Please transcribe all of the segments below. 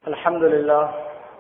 الحمد لله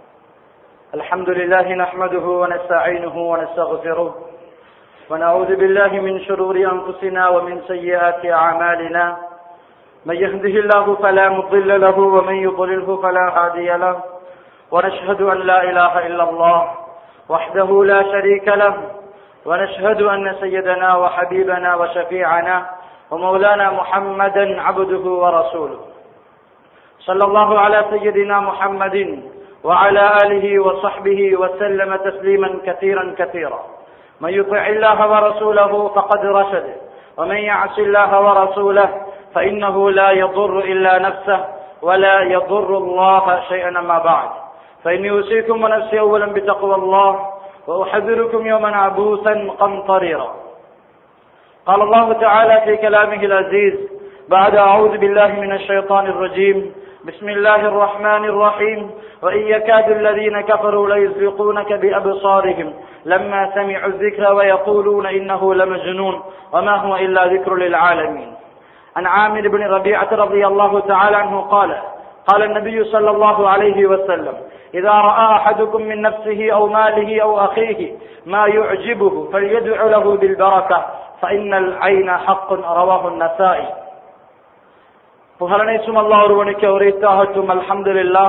الحمد لله نحمده ونستعينه ونستغفره ونعوذ بالله من شرور أنفسنا ومن سيئات أعمالنا من يهده الله فلا مضل له ومن يضلله فلا هادي له ونشهد أن لا إله إلا الله وحده لا شريك له ونشهد أن سيدنا وحبيبنا وشفيعنا ومولانا محمدا عبده ورسوله صلى الله على سيدنا محمد وعلى آله وصحبه وسلم تسليما كثيرا كثيرا من يطع الله ورسوله فقد رشد ومن يعص الله ورسوله فإنه لا يضر إلا نفسه ولا يضر الله شيئا ما بعد فإني أوصيكم ونفسي أولا بتقوى الله وأحذركم يوما عبوسا قمطريرا قال الله تعالى في كلامه العزيز بعد أعوذ بالله من الشيطان الرجيم بسم الله الرحمن الرحيم وإن يكاد الذين كفروا ليزلقونك بأبصارهم لما سمعوا الذكر ويقولون إنه لمجنون وما هو إلا ذكر للعالمين عن عامر بن ربيعة رضي الله تعالى عنه قال قال النبي صلى الله عليه وسلم إذا رأى أحدكم من நப்சிஹி أو ماله أو أخيه ما يعجبه فليدع له بالبركة فإن العين حق رواه النسائي புகழனைச்சும் அல்லாஹ் ஒருவனுக்கு உரைத்தாகட்டும் அல்ஹம்துலில்லா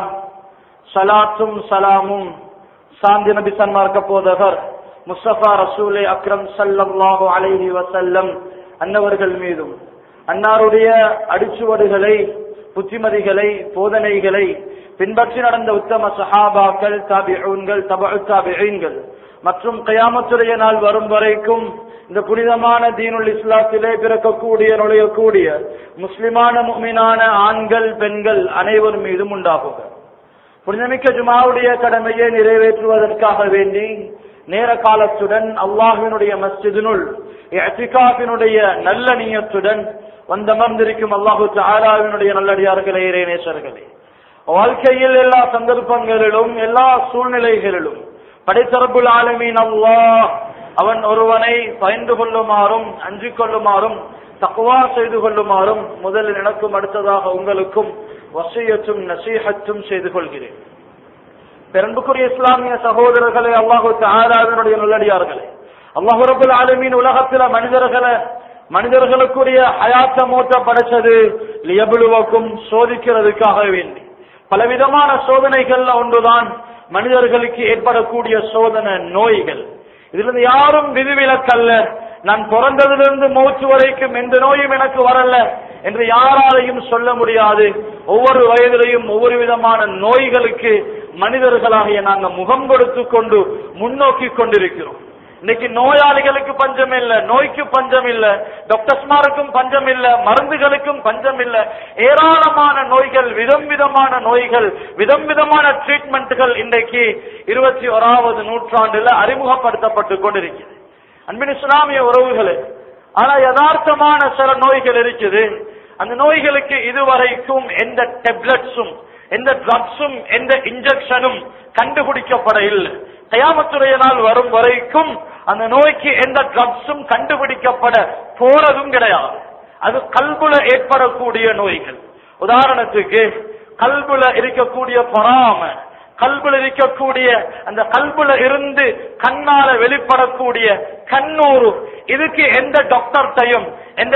சலாத்தும் சலாமும் சாந்தி நபி சன்மார்க்க போதகர் முஸ்தபா ரசூலே அக்ரம் சல்லல்லாஹு அலைஹி வசல்லம் அன்னவர்கள் மீதும் அன்னாருடைய அடிச்சுவடுகளை புத்திமதிகளை போதனைகளை பின்பற்றி நடந்த உத்தம சஹாபாக்கள் தாபிஊன்கள் தபு தாபிகள் மற்றும் கயாமத்துடைய நாள் வரும் வரைக்கும் இந்த புனிதமான தீனுல் இஸ்லாத்திலே பிறக்கக்கூடிய நுழையக்கூடிய முஸ்லிமான முக்மினான ஆண்கள் பெண்கள் அனைவர் மீதும் உண்டாகுக புனிதமிக்க ஜுமாவுடைய கடமையை நிறைவேற்றுவதற்காக வேண்டி நேர காலத்துடன் அல்லாஹினுடைய மஸ்ஜிதினுள் எத்திகாஃபினுடைய நல்ல நீயத்துடன் வந்தமர்ந்திருக்கும் அல்லாஹு தாராவினுடைய நல்லடியார்களே இறைநேசர்களே வாழ்க்கையில் எல்லா சந்தர்ப்பங்களிலும் எல்லா சூழ்நிலைகளிலும் படைத்தரப்புல் ஆலமீன் அல்லாஹ் அவன் ஒருவனை பயந்து கொள்ளுமாறும் அஞ்சு கொள்ளுமாறும் தக்குவா செய்து கொள்ளுமாறும் முதலில் எனக்கும் அடுத்ததாக உங்களுக்கும் வசியத்தும் நசீகத்தும் செய்து கொள்கிறேன் பெரும்புக்குரிய இஸ்லாமிய சகோதரர்களே அல்லாஹு தாராவினுடைய நல்லடியார்களே அல்லாஹு ரபுல் ஆலமீன் உலகத்தில மனிதர்களை மனிதர்களுக்குரிய ஹயாத்த மூத்த படைச்சது லியபுலுவக்கும் சோதிக்கிறதுக்காக வேண்டி பலவிதமான சோதனைகள்ல ஒன்றுதான் மனிதர்களுக்கு ஏற்படக்கூடிய சோதனை நோய்கள் இதிலிருந்து யாரும் விதிவிலக்கல்ல நான் பிறந்ததிலிருந்து மூச்சு வரைக்கும் எந்த நோயும் எனக்கு வரல என்று யாராலையும் சொல்ல முடியாது ஒவ்வொரு வயதிலையும் ஒவ்வொரு விதமான நோய்களுக்கு மனிதர்களாகிய நாங்கள் முகம் கொடுத்து கொண்டு முன்னோக்கி கொண்டிருக்கிறோம் இன்னைக்கு நோயாளிகளுக்கு பஞ்சம் இல்ல நோய்க்கு பஞ்சம் இல்ல டாக்டர்ஸ்மாருக்கும் பஞ்சம் இல்ல மருந்துகளுக்கும் பஞ்சம் இல்ல ஏராளமான நோய்கள் விதம் விதமான நோய்கள் விதம் விதமான ட்ரீட்மெண்ட்டுகள் இன்றைக்கு இருபத்தி ஓராவது நூற்றாண்டுல அறிமுகப்படுத்தப்பட்டு கொண்டிருக்கிறது அன்பின் இஸ்லாமிய உறவுகளே ஆனா யதார்த்தமான சில நோய்கள் இருக்குது அந்த நோய்களுக்கு இதுவரைக்கும் எந்த டெப்லெட்ஸும் எந்த ட்ரக்ஸும் எந்த இன்ஜெக்ஷனும் கண்டுபிடிக்கப்பட இல்லை கயாமத்துடைய நாள் வரும் வரைக்கும் அந்த நோய்க்கு எந்த ட்ரக்ஸும் கண்டுபிடிக்கப்பட போறதும் கிடையாது அது கல்புல ஏற்படக்கூடிய நோய்கள் உதாரணத்துக்கு கல்புல இருக்கக்கூடிய பொறாம கல்புல இருக்கக்கூடிய அந்த கல்புல இருந்து கண்ணால வெளிப்படக்கூடிய கண்ணூறு இதுக்கு எந்த டாக்டர்டையும் எந்த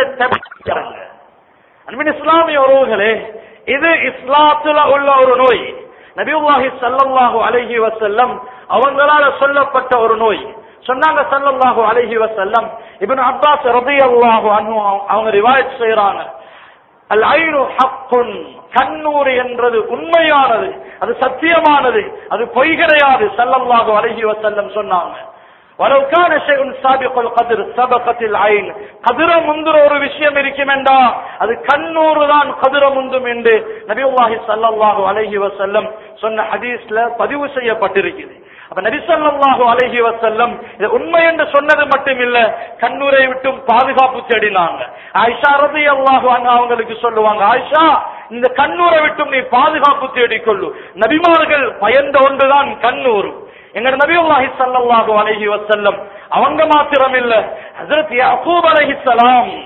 அன்பின் இஸ்லாமிய உறவுகளே இது இஸ்லாத்துல உள்ள ஒரு நோய் நபியுல்லாஹி சல்லல்லாஹு அலைஹி வசல்லம் அவங்களால சொல்லப்பட்ட ஒரு நோய் சொன்னாங்க சல்லல்லாஹு அலைஹி வசல்லம் இப்னு அப்பாஸ் ரலியல்லாஹு அன்ஹு அவங்க ரிவாயத் செய்றாங்க அல் ஐனு ஹக்குன் கண்ணூர் என்றது உண்மையானது அது சத்தியமானது அது பொய் கிடையாது சல்லல்லாஹு அலைஹி வசல்லம் சொன்னாங்க ولو كان شيء سابق القدر سبقت العين கதிர முந்துற ஒரு விஷயம் இருக்குமெண்டா அது கண்ணூறு தான் கதிர முந்தும் என்று நபியுல்லாஹி ஸல்லல்லாஹு அலைஹி வஸல்லம் சொன்ன ஹதீஸ்ல பதிவு செய்யப்பட்டிருக்கிறது அப்ப நபி ஸல்லல்லாஹு அலைஹி வஸல்லம் இது உண்மை என்று சொன்னது மட்டும் இல்ல கண்ணூரை விட்டும் பாதுகாப்பு தேடினாங்க ஆயிஷா ரலியல்லாஹு அன்ஹா அவங்களுக்கு சொல்லுவாங்க ஆயிஷா இந்த கண்ணூரை விட்டும் நீ பாதுகாப்பு தேடிக்கொள்ளு நபிமார்கள் பயந்த ஒன்றுதான் கண்ணூர் எங்க நபியுல்லாஹி ஸல்லல்லாஹு அலைஹி வஸல்லம் அவங்க மாத்திரம் இல்ல ஹஜ்ரத் யாக்கூப் அலைஹிஸ்ஸலாம்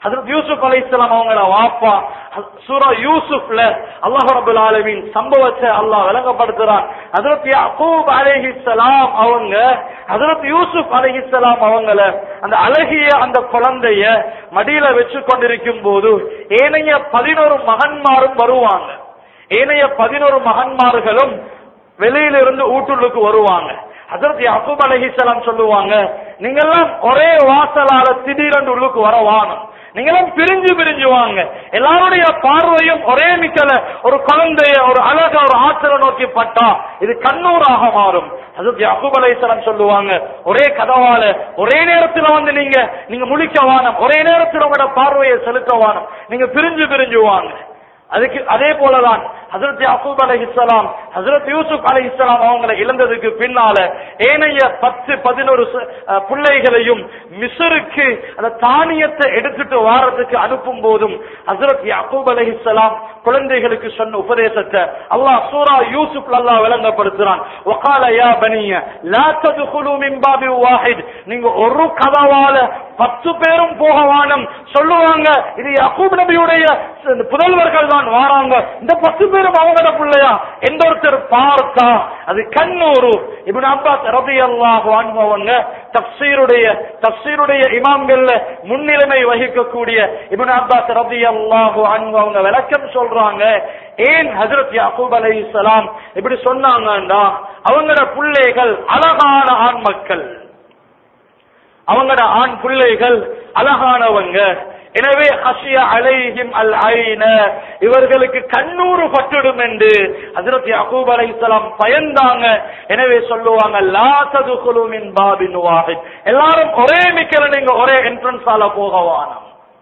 ஹஜரத் யூசுப் அலைஹிஸ்ஸலாம் அவங்கள வாப்பா சூரா யூசுப்ல அல்லாஹ் ரபுல் ஆலமீன் சம்பவத்தை அல்லாஹ் விளங்கப்படுத்துறான் ஹஜரத் யாக்கூப் அலைஹிஸ்ஸலாம் அவங்க ஹஜரத் யூசுப் அலைஹிஸ்ஸலாம் அவங்கள அந்த அழகிய அந்த குழந்தைய மடியில வச்சு கொண்டிருக்கும் போது ஏனைய பதினோரு மகன்மாரும் வருவாங்க ஏனைய பதினோரு மகன்மார்களும் வெளியிலிருந்து ஊட்டுள்ளுக்கு வருவாங்க ஹசரத் யாக்கூப் அலைஹிஸ்ஸலாம் சொல்லுவாங்க நீங்கெல்லாம் ஒரே வாசலால திடீரென்று உள்ளுக்கு வர வானம் நீங்களும் பிரிஞ்சு பிரிஞ்சு வாங்க எல்லாருடைய பார்வையும் ஒரே மிக்கல ஒரு குழந்தைய ஒரு அழக ஒரு ஆற்றலை நோக்கி பட்டா இது கண்ணூராக மாறும் அது யாக்கூப் அலைஹிஸ்ஸலாம் சொல்லுவாங்க ஒரே கதவால ஒரே நேரத்துல வந்து நீங்க நீங்க முழிக்க வானம் ஒரே நேரத்துல உங்களோட பார்வையை செலுத்த வானம் நீங்க பிரிஞ்சு பிரிஞ்சு வாங்க அதுக்கு அதே போலதான் ஹசரத் யாக்கூப் அலைஹிஸ்ஸலாம் ஹசரத் யூசுப் அலைஹிஸ்ஸலாம் அவங்களை இழந்ததுக்கு பின்னால ஏனைய பத்து பதினோரு ச- அஹ், பிள்ளைகளையும் மிஸ்ருக்கு அந்த தானியத்தை எடுத்துட்டு வாரத்துக்கு அனுப்பும் போதும் ஹசரத் யாக்கூப் அலைஹிஸ்ஸலாம் குழந்தைகளுக்கு சொன்ன உபதேசத்தை அல்லாஹ் சூரா யூசுப் அல்லாஹ் விளங்கப்படுத்துறான் வகால யா பனிய லா ததுகுலு மின் பாபி வாஹித் நீங்க ஒரு கதவால பத்து பேரும் போக வானம் சொல்லுவாங்க இது யாக்கூப் நபியுடைய இந்த புதல்வர்கள் தான் வாராங்க இந்த பத்து பேரும் அவங்களோட பிள்ளையா எந்த ஒருத்தர் பார்த்தா அது கண்ணூரு இப்னு அப்பாஸ் ரலியல்லாஹு அன்ஹு அவங்க தஃப்சீருடைய தஃப்சீருடைய இமாம்கள்ல முன்னிலைமை வகிக்கக்கூடிய இப்னு அப்பாஸ் ரலியல்லாஹு அன்ஹு அவங்க விளக்கம் சொல்றாங்க ஏன் ஹஜரத் யாக்கூப் அலைஹிஸ்ஸலாம் இப்படி சொன்னாங்கன்னா அவங்களோட பிள்ளைகள் அழகான ஆண் மக்கள் அவங்களோட ஆண் பிள்ளைகள் அழகானவங்க எனவே ஹஷிய அலைஹிம் அல் ஐன இவர்களுக்கு கண்ணூறு பட்டுடும் என்று ஹஜரத் யாக்கூப் அலைஹிஸ்ஸலாம் பயந்தாங்க எனவே சொல்லுவாங்க லா ததுகுலு மின் பாபின் வாஹித் எல்லாரும் ஒரே மிக்கல நீங்க ஒரே என்ட்ரன்ஸால போகவானம்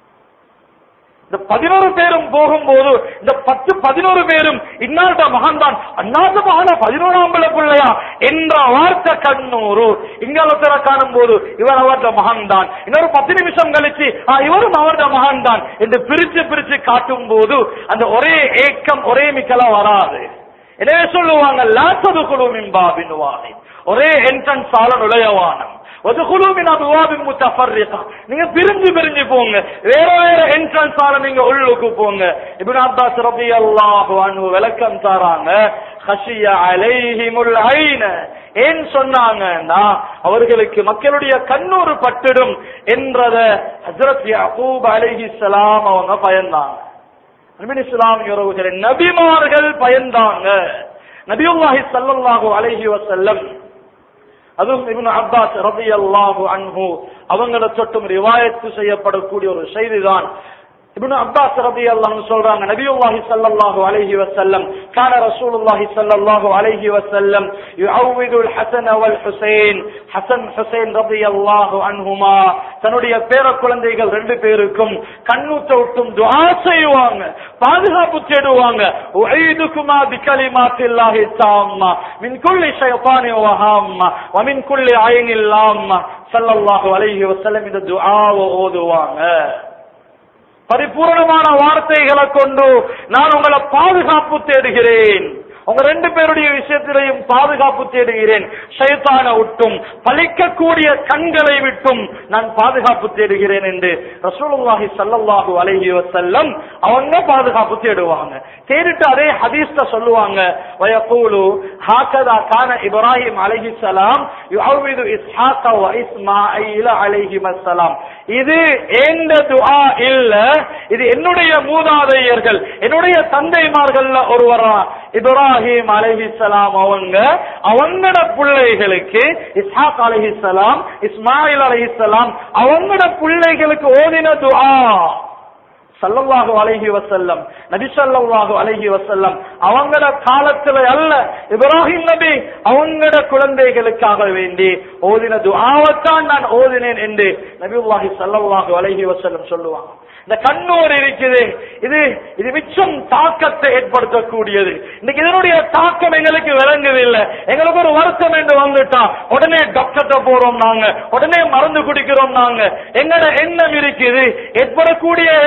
இந்த பதினோரு பேரும் போகும்போது இந்த பத்து பதினோரு பேரும் இன்னாட்ட மகன் தான் அண்ணாத்த மகன பதினோராம் பிள்ளை பிள்ளையா என்ற வார்த்தை கண்ணூரு இங்காலத்துல காணும் போது இவர் அவர்த மகன் தான் இன்னொரு பத்து நிமிஷம் கழிச்சு "ஆ, இவரும் அவர்த மகன் தான் என்று பிரிச்சு பிரிச்சு காட்டும் போது அந்த ஒரே ஏக்கம் ஒரே மிக்கலா வராது எனவே சொல்லுவாங்க லாசது குழு மின்பாபின் வாகை ஒரே என்ட்ரன்ஸ் ஆல நுழையவானம் ஒதுகுலுமின் அபுவாபின் முத்தஃபர்ரிகா நீங்க பிரிஞ்சு பிரிஞ்சு போங்க வேற வேற என்ட்ரன்ஸ் ஆல நீங்க உள்ளுக்கு போங்க இப்னு அப்பாஸ் ரலியல்லாஹு அன்ஹு விளக்கம் தராங்க ஹஷிய அலைஹிமுல் ஐன ஏன் சொன்னாங்கன்னா அவர்களுக்கு மக்களுடைய கண்ணூறு பட்டுடும் என்றத ஹஜ்ரத் யாக்கூப் அலைஹிஸ்ஸலாம் அவங்க பயந்தாங்க அன்பின் இஸ்லாமிய உறவுகளே நபிமார்கள் பயந்தாங்க நபியுல்லாஹி ஸல்லல்லாஹு அலைஹி வஸல்லம் அதுவும் இப்னு அப்பாஸ் ரலியல்லாஹு அன்ஹு அவங்கள தொட்டும் ரிவாயத்து செய்யப்படக்கூடிய ஒரு செய்திதான் இப்னு அப்பாஸ் ரலியல்லாஹு அன்ஹு சொல்றாங்க நபியுல்லாஹி ஸல்லல்லாஹு அலைஹி வஸல்லம் கான ரசூலுல்லாஹி ஸல்லல்லாஹு அலைஹி வஸல்லம் யுஅவ்விது அல் ஹஸன் வல் ஹுசைன் ஹஸன் ஹுசைன் ரலியல்லாஹு அன்ஹுமா தன்னுடைய பேர குழந்தைகள் ரெண்டு பேருக்கும் கண்ணூத்த விட்டும் துஆ செய்வாங்க பாதுகாப்பு தேடுவாங்க உஐதுகுமா பிகலிமாத்தில்லாஹி தாம்மா மின் குல்லி ஷைத்தானி வஹாம்மா வ மின் குல்லி ஐனில் லாம்மா ஸல்லல்லாஹு அலைஹி வஸல்லம் இந்த துஆவை ஓதுவாங்க பரிபூரணமான வார்த்தைகளை கொண்டு நான் உங்களை பாதுகாப்பு தேடுகிறேன் உங்க ரெண்டு பேருடைய விஷயத்திலையும் பாதுகாப்பு தேடுகிறேன் ஷைத்தான விட்டும் பலிக்கக்கூடிய கண்களை விட்டும் நான் பாதுகாப்பு தேடுகிறேன் என்று ரசூலுல்லாஹி ஸல்லல்லாஹு அலைஹி வஸல்லம் அவங்க பாதுகாப்பு தேடுவாங்க தேடிட்டு அதே ஹதீஸ்ல சொல்லுவாங்க வயகூலு ஹாகதா கான இப்ராஹிம் அலைஹிஸ்ஸலாம் யுஅவ்விது இஸ்ஹாக வ இஸ்மாஈல அலைஹிமஸ்ஸலாம் இது ஏந்த துஆ இல்ல இது என்னுடைய மூதாதையர்கள் என்னுடைய தந்தைமார்கள்ல ஒருவரா இப்ராஹிம் அலைஹிஸ்ஸலாம் அவங்க அவங்களோட பிள்ளைகளுக்கு இஸ்ஹாக் அலைஹிஸ்ஸலாம் இஸ்மாயில் அலைஹிஸ்ஸலாம் அவங்களோட பிள்ளைகளுக்கு ஓதின துஆ சல்லல்லாஹு அலைஹி வசல்லம் நபி ஸல்லல்லாஹு அலைஹி வசல்லம் அவங்களோட காலத்துல அல்ல இப்ராஹிம் நபி அவங்களோட குழந்தைகளுக்காக வேண்டி ஓதின துஆவத்தான் நான் ஓதினேன் என்று நபியுல்லாஹி ஸல்லல்லாஹு அலைஹி வஸல்லம் சொல்லுவாங்க இந்த கண்ணூர் இருக்குது இது இது மிச்சம் தாக்கத்தை ஏற்படுத்தக்கூடியது இன்னைக்கு இதனுடைய தாக்கம் எங்களுக்கு விளங்குதில்லை எங்களுக்கு ஒரு வருத்தம் என்று வந்துட்டா உடனே டாக்டர்கிட்ட போறோம் நாங்க உடனே மருந்து குடிக்கிறோம் நாங்க எங்கட எண்ணம் இருக்குது ஏற்படக்கூடிய எல்லா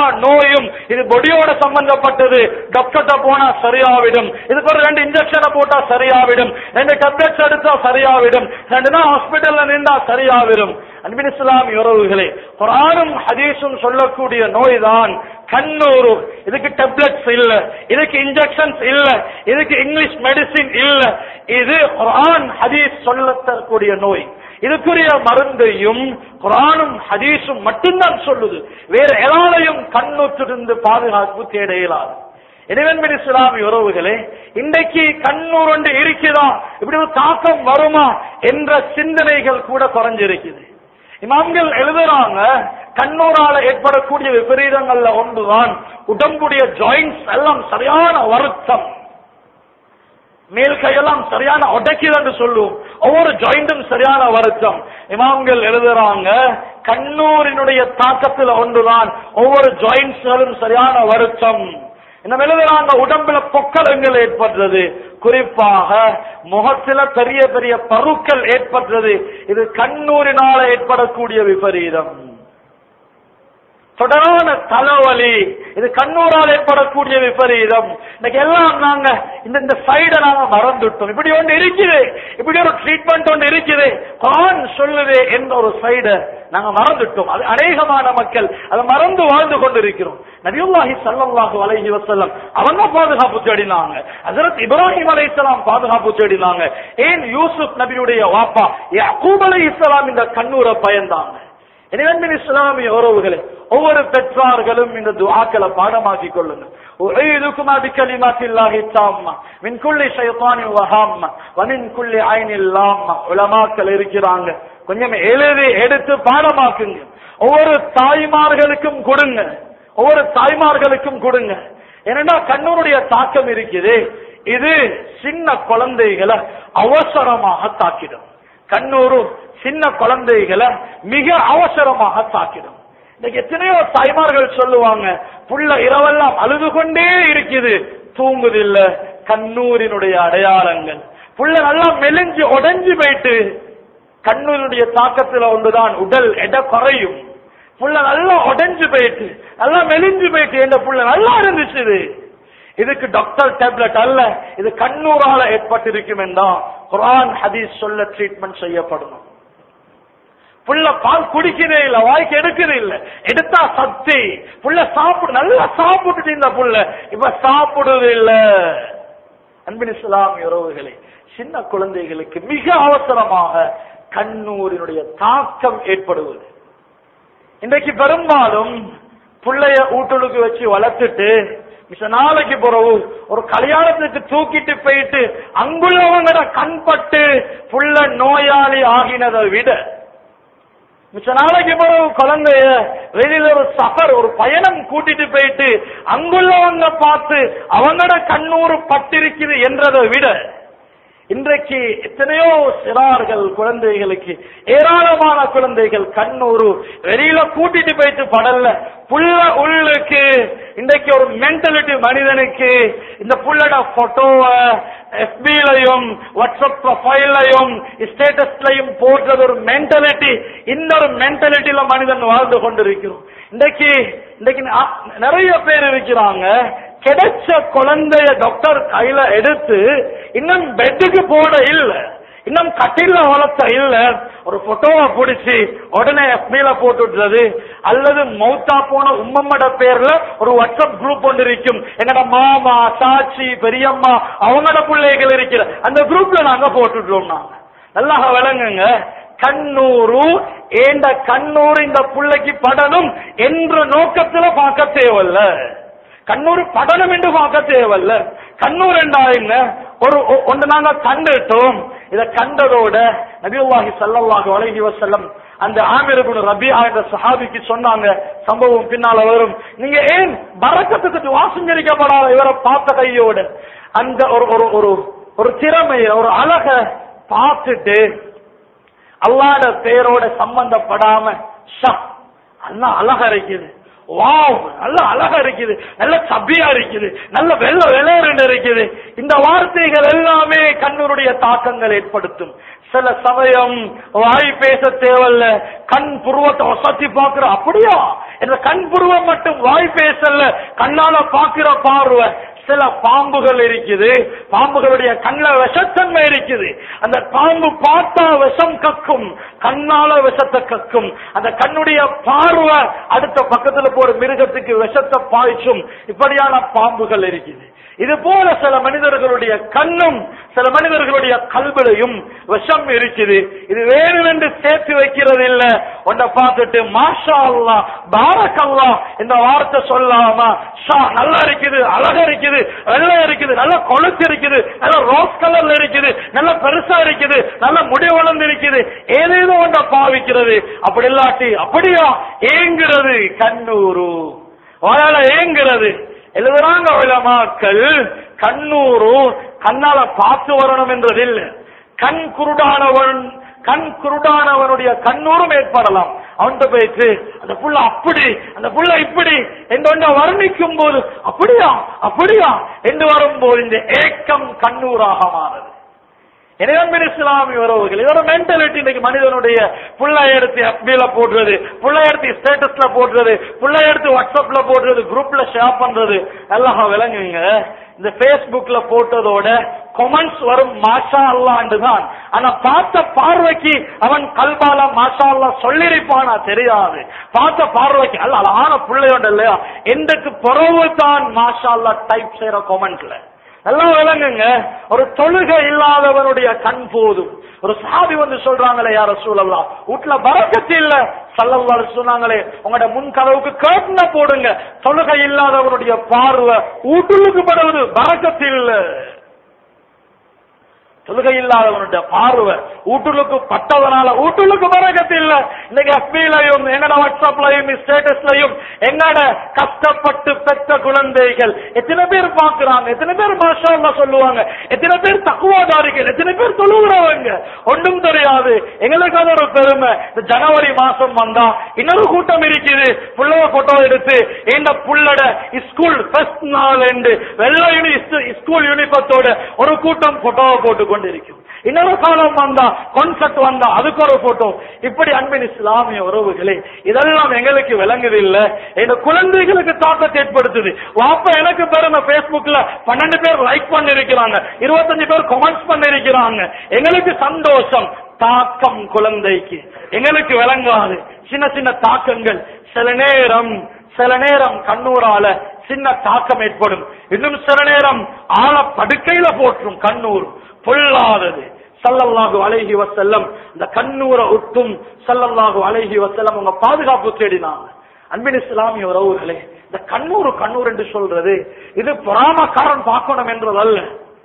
நோயும் இது பொடியோட சம்பந்தப்பட்டது டாக்டர்கிட்ட போனா சரியாவிடும் இதுக்கு ஒரு ரெண்டு இன்ஜெக்ஷனை போட்டா சரியாவிடும் ரெண்டு டேப்லெட்ஸ் எடுத்தா சரியாவிடும் ரெண்டு நாள் ஹாஸ்பிட்டல்ல நின்றா சரியாவிடும் அன்பின் இஸ்லாம் உறவுகளே குரானும் ஹதீஸும் சொல்லக்கூடிய நோய் தான் கண்ணூறு இதுக்கு டேப்லெட்ஸ் இல்ல இதுக்கு இன்ஜெக்ஷன்ஸ் இல்ல இதுக்கு இங்கிலீஷ் மெடிசின் இல்ல இது குரான் ஹதீஸ் சொல்ல தரக்கூடிய நோய் இதுக்குரிய மருந்தையும் குரானும் ஹதீஸும் மட்டும்தான் சொல்லுது வேற எதாலையும் கண்ணுற்றிருந்து பாதுகாப்பு தேட இயலாது எனவே இஸ்லாமிய உறவுகளே இன்றைக்கு கண்ணூர் ஒன்று இருக்குதா இப்படி ஒரு தாக்கம் வருமா என்ற சிந்தனைகள் கூட குறைஞ்சிருக்குது இமாம்கள் எழுதுறாங்க கண்ணூரால ஏற்படக்கூடிய விபரீதங்கள்ல ஒன்றுதான் உடம்புடைய ஜாயின்ஸ் எல்லாம் சரியான வருத்தம் மேல் கையெல்லாம் சரியான உடைக்குது என்று சொல்லுவோம் ஒவ்வொரு ஜாயிண்டும் சரியான வருத்தம் இமாம்கள் எழுதுறாங்க கண்ணூரினுடைய தாக்கத்தில் ஒன்றுதான் ஒவ்வொரு ஜாயின்ஸ்களும் சரியான வருத்தம் என்ன எழுதுறாங்க உடம்புல பொக்கலங்கள் ஏற்படுறது குறிப்பாக முகத்தில பெரிய பெரிய பருக்கள் ஏற்படுறது இது கண்ணூரினால ஏற்படக்கூடிய விபரீதம் தொடரான தலைவலி இது கண்ணூரால் ஏற்படக்கூடிய விபரீதம் இன்னைக்கு எல்லாம் நாங்க இந்த இந்த சைடை நாங்க மறந்துட்டோம் இப்படி ஒன்று இருக்குது இப்படி ஒரு ட்ரீட்மெண்ட் ஒன்று இருக்குது கான் சொல்லுது என்ற ஒரு சைடை நாங்க மறந்துட்டோம் அது அநேகமான மக்கள் அதை மறந்து வாழ்ந்து கொண்டிருக்கிறோம் நபியுல்லாஹி ஸல்லல்லாஹு அலைஹி வஸல்லம் அவங்க பாதுகாப்பு தேடினாங்க ஹஜரத் இப்ராஹிம் அலைஹிஸ்ஸலாம் பாதுகாப்பு தேடினாங்க ஏன் யூசுப் நபியுடைய வாப்பா யாக்கூப் அலைஹிஸ்ஸலாம் இந்த கண்ணூரை பயந்தாங்க எனவே இஸ்லாமிய உறவுகளே ஒவ்வொரு பெற்றார்களும் இந்த துஆக்களை பாடமாக்கி கொள்ளுங்க உஈதுக்குமா பிகலிமாத்தில்லாஹி தாம்மா மின் குல்லி ஷைத்தானின் வஹாம்மா வமின் குல்லி ஐனில் லாம்மா உலமாக்கள் இருக்கிறாங்க கொஞ்சம் எழுதி எடுத்து பாடமாக்குங்க ஒவ்வொரு தாய்மார்களுக்கும் கொடுங்க ஒவ்வொரு தாய்மார்களுக்கும் கொடுங்க ஏன்னா கண்ணூருடைய தாக்கம் இருக்குது இது சின்ன குழந்தைகளை அவசரமாக தாக்கிடும் கண்ணூரு சின்ன குழந்தைகளை மிக அவசரமாக தாக்கிடும் இன்னைக்கு எத்தனையோ தாய்மார்கள் சொல்லுவாங்க புள்ள இரவெல்லாம் அழுது கொண்டே இருக்குது தூங்குதில்ல கண்ணூரினுடைய அடையாளங்கள் புள்ள நல்லா மெலிஞ்சு உடைஞ்சு போயிட்டு கண்ணூரினுடைய தாக்கத்துல ஒன்றுதான் உடல் எடை குறையும் புள்ள நல்லா உடைஞ்சு போயிட்டு நல்லா மெலிஞ்சு போயிட்டு என்ற புள்ள நல்லா இருந்துச்சு இது. இதுக்கு டாக்டர் டேப்லெட் அல்ல இது கண்ணூரால ஏற்பட்டிருக்கும் என்றால் குரான் ஹதீஸ் சொல்ல ட்ரீட்மெண்ட் செய்யப்படணும் புள்ள பால் குடிக்கிறதே இல்ல வாய்க்கு எடுக்கிறதே இல்ல எடுத்தா சக்தி புள்ள சாப்பிடு நல்லா சாப்பிட்டுட்டு இந்த புள்ள இப்ப சாப்பிடுறது இல்ல அன்பின் இஸ்லாமிய உறவுகளே சின்ன குழந்தைகளுக்கு மிக அவசரமாக கண்ணூரினுடைய தாக்கம் ஏற்படுவது இன்றைக்கு பெரும்பாலும் புள்ளைய ஊட்டலுக்கு வச்சு வளர்த்துட்டு மிச்ச நாளைக்கு பிறகு ஒரு கல்யாணத்துக்கு தூக்கிட்டு போயிட்டு அங்குள்ளவங்கட கண்பட்டு புள்ள நோயாளி ஆகினதை விட மிச்ச நாளைக்கு பிறகு குழந்தைய வெளியில ஒரு சஃபர் ஒரு பயணம் கூட்டிட்டு போயிட்டு அங்குள்ளவங்க பார்த்து அவங்களோட கண்ணூறு பட்டிருக்குது என்றதை விட இன்றைக்கு எத்தனையோ சிறார்கள் குழந்தைகளுக்கு ஏராளமான குழந்தைகள் கண்ணூறு வெளியில கூட்டிட்டு போயிட்டு படல புள்ள உள்ளுக்கு இன்றைக்கு ஒரு மென்டலிட்டி மனிதனுக்கு இந்த புள்ளட போட்டோவை எஃபிலையும் வாட்ஸ்அப் ப்ரொஃபைலையும் ஸ்டேட்டஸ்லையும் போடுறது ஒரு மென்டாலிட்டி இந்த ஒரு மென்டாலிட்டியில மனிதன் வாழ்ந்து கொண்டிருக்கிறோம் இன்றைக்கு இன்றைக்கு நா- நிறைய பேர் இருக்கிறாங்க கிடைச்ச குழந்தைய டாக்டர் கையில எடுத்து இன்னும் பெட்டுக்கு போட இல்ல இன்னும் கட்டில வளர்த்த இல்ல ஒரு போட்டோவை பிடிச்சி உடனே எஃபில போட்டுடுறது அல்லது மௌத்தா போன உம்மம்மட பேர்ல ஒரு வாட்ஸ்அப் குரூப் ஒன்று இருக்கும் எங்கட மாமா சாட்சி பெரியம்மா அவங்களோட பிள்ளைகள் இருக்கிற அந்த குரூப்ல நாங்க போட்டுடுறோம் நாங்க நல்லா விளங்குங்க கண்ணூரு ஏண்ட கண்ணூர் இந்த புள்ளைக்கு படணும் என்ற நோக்கத்துல பார்க்க தேவையில்ல கண்ணூர் படணும் என்று பார்க்க தேவையில்ல கண்ணூர் என்றாங்க ஒரு ஒ- ஒன்று நாங்க கண்டுட்டோம் இத கண்டதோட நபியுல்லாஹி ஸல்லல்லாஹு அலைஹி வஸல்லம் அந்த ஆமிர் இப்னு ரபியா என்ற சஹாபிக்கு சொன்னாங்க சம்பவம் பின்னால வரும் நீங்க ஏன் பரக்கத்துக்கு வாசங்கரிக்கப்படாத இவரை பார்த்த கையோட அந்த ஒரு ஒரு ஒரு ஒரு திறமைய ஒரு அழக பார்த்துட்டு அல்லாட பேரோட சம்பந்தப்படாம ஷா அல்லா அழகா இருக்குது வாவ் நல்ல அழகா இருக்குது நல்ல சபியா இருக்குது நல்ல வெள்ள வெளேரன் இருக்குது இந்த வார்த்தைகள் எல்லாமே கண்ணூருடைய தாக்கங்கள் ஏற்படுத்தும் சில சமயம் வாய் பேச தேவையில்ல கண் புருவத்தை ஒசத்தி பார்க்கிற அப்படியா இந்த கண் புருவம் மட்டும் வாய் பேசல கண்ணால பாக்குற பார்வை சில பாம்புகள் இருக்குது பாம்புகளுடைய கண்ணுல விஷத்தன்மை இருக்குது அந்த பாம்பு பார்த்தா விஷம் கக்கும் கண்ணால விஷத்தை கக்கும் அந்த கண்ணுடைய பார்வை அடுத்த பக்கத்துல போற மிருகத்துக்கு விஷத்தை பாய்ச்சும் இப்படியான பாம்புகள் இருக்குது இது போல சில மனிதர்களுடைய கண்ணும் சில மனிதர்களுடைய கல்விலையும் விஷம் இருக்குது இது வேணுமென்று சேர்த்து வைக்கிறது இல்ல உன்னை பார்த்துட்டு மாஷா அல்லா பாரக் அல்லா இந்த வார்த்தை சொல்லாமா ஷா நல்லா இருக்குது அழகா இருக்குது வெள்ளை இருக்குது நல்ல கொழுத்து இருக்குது நல்ல ரோஸ் கலர்ல இருக்குது நல்ல பெருசா இருக்குது நல்ல முடி வளர்ந்து இருக்குது ஏதேதோ ஒன்றை பாவிக்கிறது அப்படி இல்லாட்டி அப்படியா ஏங்குறது கண்ணூரு வாயால ஏங்குறது எழுதுறாங்க உலமாக்கள் கண்ணூரு கண்ணால பார்த்து வரணும் என்றதில்லை கண் குருடானவன் கண் குருடானவனுடைய கண்ணூரும் ஏற்படலாம் அவன்கிட்ட போயிட்டு அந்த புள்ள அப்படி அந்த புள்ள இப்படி என்று வர்ணிக்கும் போது அப்படியா அப்படியா என்று வரும்போது இந்த ஏக்கம் கண்ணூராக மாறுது எனவே இஸ்லாமிய உறவுகள் இதோட மென்டாலிட்டி இன்னைக்கு மனிதனுடைய புள்ளை எடுத்து FB-ல போடுறது புள்ளை எடுத்து ஸ்டேட்டஸ்ல போடுறது புள்ளை எடுத்து வாட்ஸ்அப்ல போடுறது குரூப்ல ஷேர் பண்றது எல்லாம் விளங்குவீங்க இந்த Facebookல போட்டதோட கொமெண்ட்ஸ் வரும் மாஷா அல்லாண்டு தான் ஆனா பார்த்த பார்வைக்கு அவன் கல்பால மாஷா அல்லா சொல்லிருப்பானா தெரியாது பார்த்த பார்வைக்கு அல்ல அழகான பிள்ளையோட இல்லையா எந்தக்கு பிறகு தான் மாஷா அல்லா டைப் செய்யற கொமெண்ட்ல நல்லா விளங்குங்க ஒரு தொழுகை இல்லாதவனுடைய கண் போதும் ஒரு சாதி வந்து சொல்றாங்களே யார சூழல்லாம் வீட்டுல பறக்கத்து இல்ல சல்லல்லாரு சொன்னாங்களே உங்களோட முன் கதவுக்கு கேட்டுன போடுங்க தொழுகை இல்லாதவனுடைய பார்வை வீட்டுக்கு படுவது பறக்கத்து இல்ல தொழுகை இல்லாதவனுடைய பார்வை வீட்டுக்கு பட்டதனால வீட்டுக்கு பறக்கத்து இல்ல இன்னைக்கு எஃபிலையும் எங்கட வாட்ஸ்அப்லயும் ஸ்டேட்டஸ்லயும் எங்கட கஷ்டப்பட்டு பெற்ற குழந்தைகள் எத்தனை பேர் பாக்குறாங்க எத்தனை பேர் மாஷா அல்லாஹ் சொல்லுவாங்க எத்தனை பேர் தக்குவாதாரிகள் எத்தனை பேர் தொழுகிறவங்க ஒன்றும் தெரியாது எங்களுக்கு அது ஒரு பெருமை இந்த ஜனவரி மாசம் வந்தா இன்னொரு கூட்டம் இருக்குது புள்ளவ போட்டோ எடுத்து இந்த புள்ளட ஸ்கூல் ஃபர்ஸ்ட் நாள் என்று வெள்ளை யூனி ஸ்கூல் யூனிஃபத்தோட ஒரு கூட்டம் போட்டோவை போட்டு கொண்டிருக்கும் இன்னொரு காலம் வந்தா கான்செப்ட் வந்தா அதுக்கு ஒரு போட்டோ இப்படி அன்பின் இஸ்லாமிய உறவுகளே இதெல்லாம் எங்களுக்கு விளங்குது இல்ல இந்த குழந்தைகளுக்கு தாக்கத்தை ஏற்படுத்துது வாப்ப எனக்கு பெருமை Facebookல பன்னெண்டு பேர் லைக் பண்ணிருக்கிறாங்க இருபத்தஞ்சு பேர் கமெண்ட்ஸ் பண்ணிருக்கிறாங்க எங்களுக்கு சந்தோஷம் தாக்கம் குழந்தைக்கு எங்களுக்கு விளங்காது சின்ன சின்ன தாக்கங்கள் சில நேரம் சில நேரம் கண்ணூரால சின்ன தாக்கம் ஏற்படும் இன்னும் சில நேரம் ஆழ படுக்கையில போற்றும் கண்ணூர் பொல்லாதது சல்லல்லாஹு அலைஹி வசல்லம் இந்த கண்ணூரை ஒட்டும் சல்லல்லாஹு அலைஹி வசல்லம் உங்க பாதுகாப்பு தேடினாங்க அன்பின் இஸ்லாமிய உறவுகளே இந்த கண்ணூர் கண்ணூர் என்று சொல்றது இது பொறாமக்காரன் பார்க்கணும் என்றதல்ல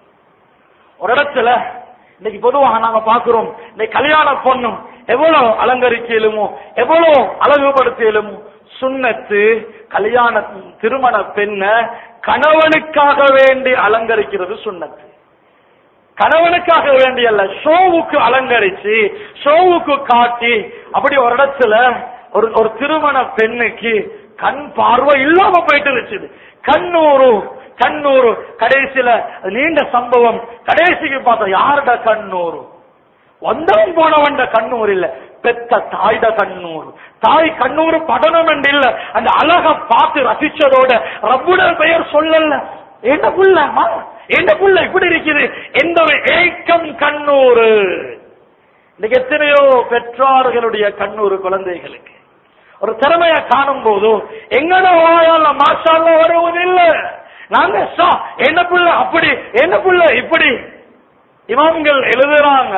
ஒரு இடத்துல இன்னைக்கு பொதுவாக நாங்க பாக்குறோம் இன்னைக்கு கல்யாண பொண்ணும் எவ்வளவு அலங்கரிக்கலுமோ எவ்வளவு அழகுபடுத்தலுமோ சுண்ணத்து கல்யாண திருமண பெண்ண கணவனுக்காக வேண்டி அலங்கரிக்கிறது சுண்ணத்து கணவனுக்காக வேண்டி அல்ல ஷோவுக்கு அலங்கரிச்சு ஷோவுக்கு காட்டி அப்படி ஒரு இடத்துல ஒரு ஒரு திருமண பெண்ணுக்கு கண் பார்வை இல்லாம போயிட்டு இருந்துச்சு கண்ணூரு கண்ணூரு கடைசியில அது நீண்ட சம்பவம் கடைசிக்கு பார்த்தா யாருட கண்ணூரு வந்தவன் போனவன் கண்ணூர் இல்ல பெத்த தாய்ட கண்ணூர் தாய் கண்ணூர் படணும் என்று இல்ல அந்த அழக பார்த்து ரசிச்சதோட ரப்புட பெயர் சொல்லல என்ன புள்ள அம்மா? என்ன புள்ள இப்படி இருக்குது எந்த ஒரு ஏக்கம் கண்ணூர் இன்னைக்கு எத்தனையோ பெற்றோர்களுடைய கண்ணூர் குழந்தைகளுக்கு ஒரு திறமைய காணும் போது எங்கட வாயால மாஷால வருவதில்லை நாங்க சா, என்ன புள்ள அப்படி என்ன புள்ள இப்படி இமாம்கள் எழுதுறாங்க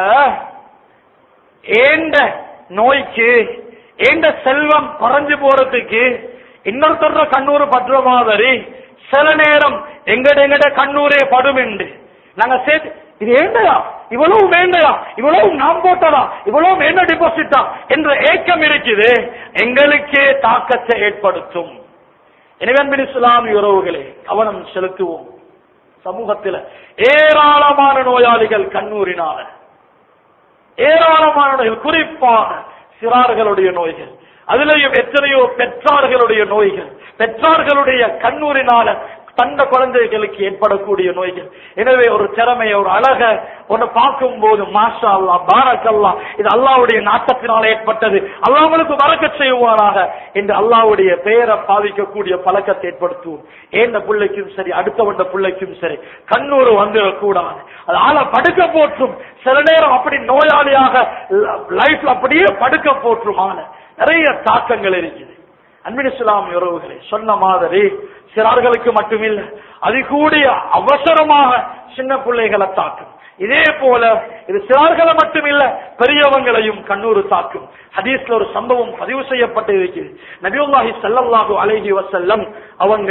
ஏண்ட நோய்க்கு ஏண்ட செல்வம் குறைஞ்சு போறதுக்கு இன்னொருத்தர கண்ணூர் பற்ற மாதிரி சில நேரம் எங்கட எங்கட கண்ணூரே படும் என்று நாங்க சேர்த்து இது ஏண்டையா இவ்வளவு வேண்டையா இவ்வளவு நாம் போட்டதா இவ்வளவு வேண்ட டிபாசிட்டா என்ற ஏக்கம் இருக்குது எங்களுக்கே தாக்கத்தை ஏற்படுத்தும் எனவே அன்பின் இஸ்லாமிய உறவுகளே கவனம் செலுத்துவோம் சமூகத்தில் ஏராளமான நோயாளிகள் கண்ணூரினால ஏராளமான நோய்கள் குறிப்பாக சிறார்களுடைய நோய்கள் அதிலேயும் எத்தனையோ பெற்றார்களுடைய நோய்கள் பெற்றார்களுடைய கண்ணூரினால தந்த குழந்தைகளுக்கு ஏற்படக்கூடிய நோய்கள் எனவே ஒரு திறமைய ஒரு அழக ஒன்னு பார்க்கும் போது மாஷா அல்லா பாரக் அல்லா இது அல்லாவுடைய நாட்டத்தினால் ஏற்பட்டது அல்லாஹ் உங்களுக்கு வரக்க செய்வாராக என்று அல்லாவுடைய பெயரை பாதிக்கக்கூடிய பழக்கத்தை ஏற்படுத்துவோம் ஏந்த பிள்ளைக்கும் சரி அடுத்தவண்ட பிள்ளைக்கும் சரி கண்ணூர் வந்துடக்கூடாது அது ஆளை படுக்க போற்றும் சில நேரம் அப்படி நோயாளியாக லைஃப்ல அப்படியே படுக்க போற்றும் ஆளை நிறைய தாக்கங்கள் இருக்குது அன்பின் இஸ்லாம் உறவுகளை சொன்ன மாதிரி சிறார்களுக்கு மட்டுமில்ல அது கூடிய அவசரமாக சின்ன பிள்ளைகளை தாக்கும் இதே போல இது சிறார்களை மட்டுமில்ல பெரியவங்களையும் கண்ணூறு தாக்கும் ஹதீஸ்ல ஒரு சம்பவம் பதிவு செய்யப்பட்டு இருக்குது நபியுல்லாஹி ஸல்லல்லாஹு அலைஹி வஸல்லம் அவங்க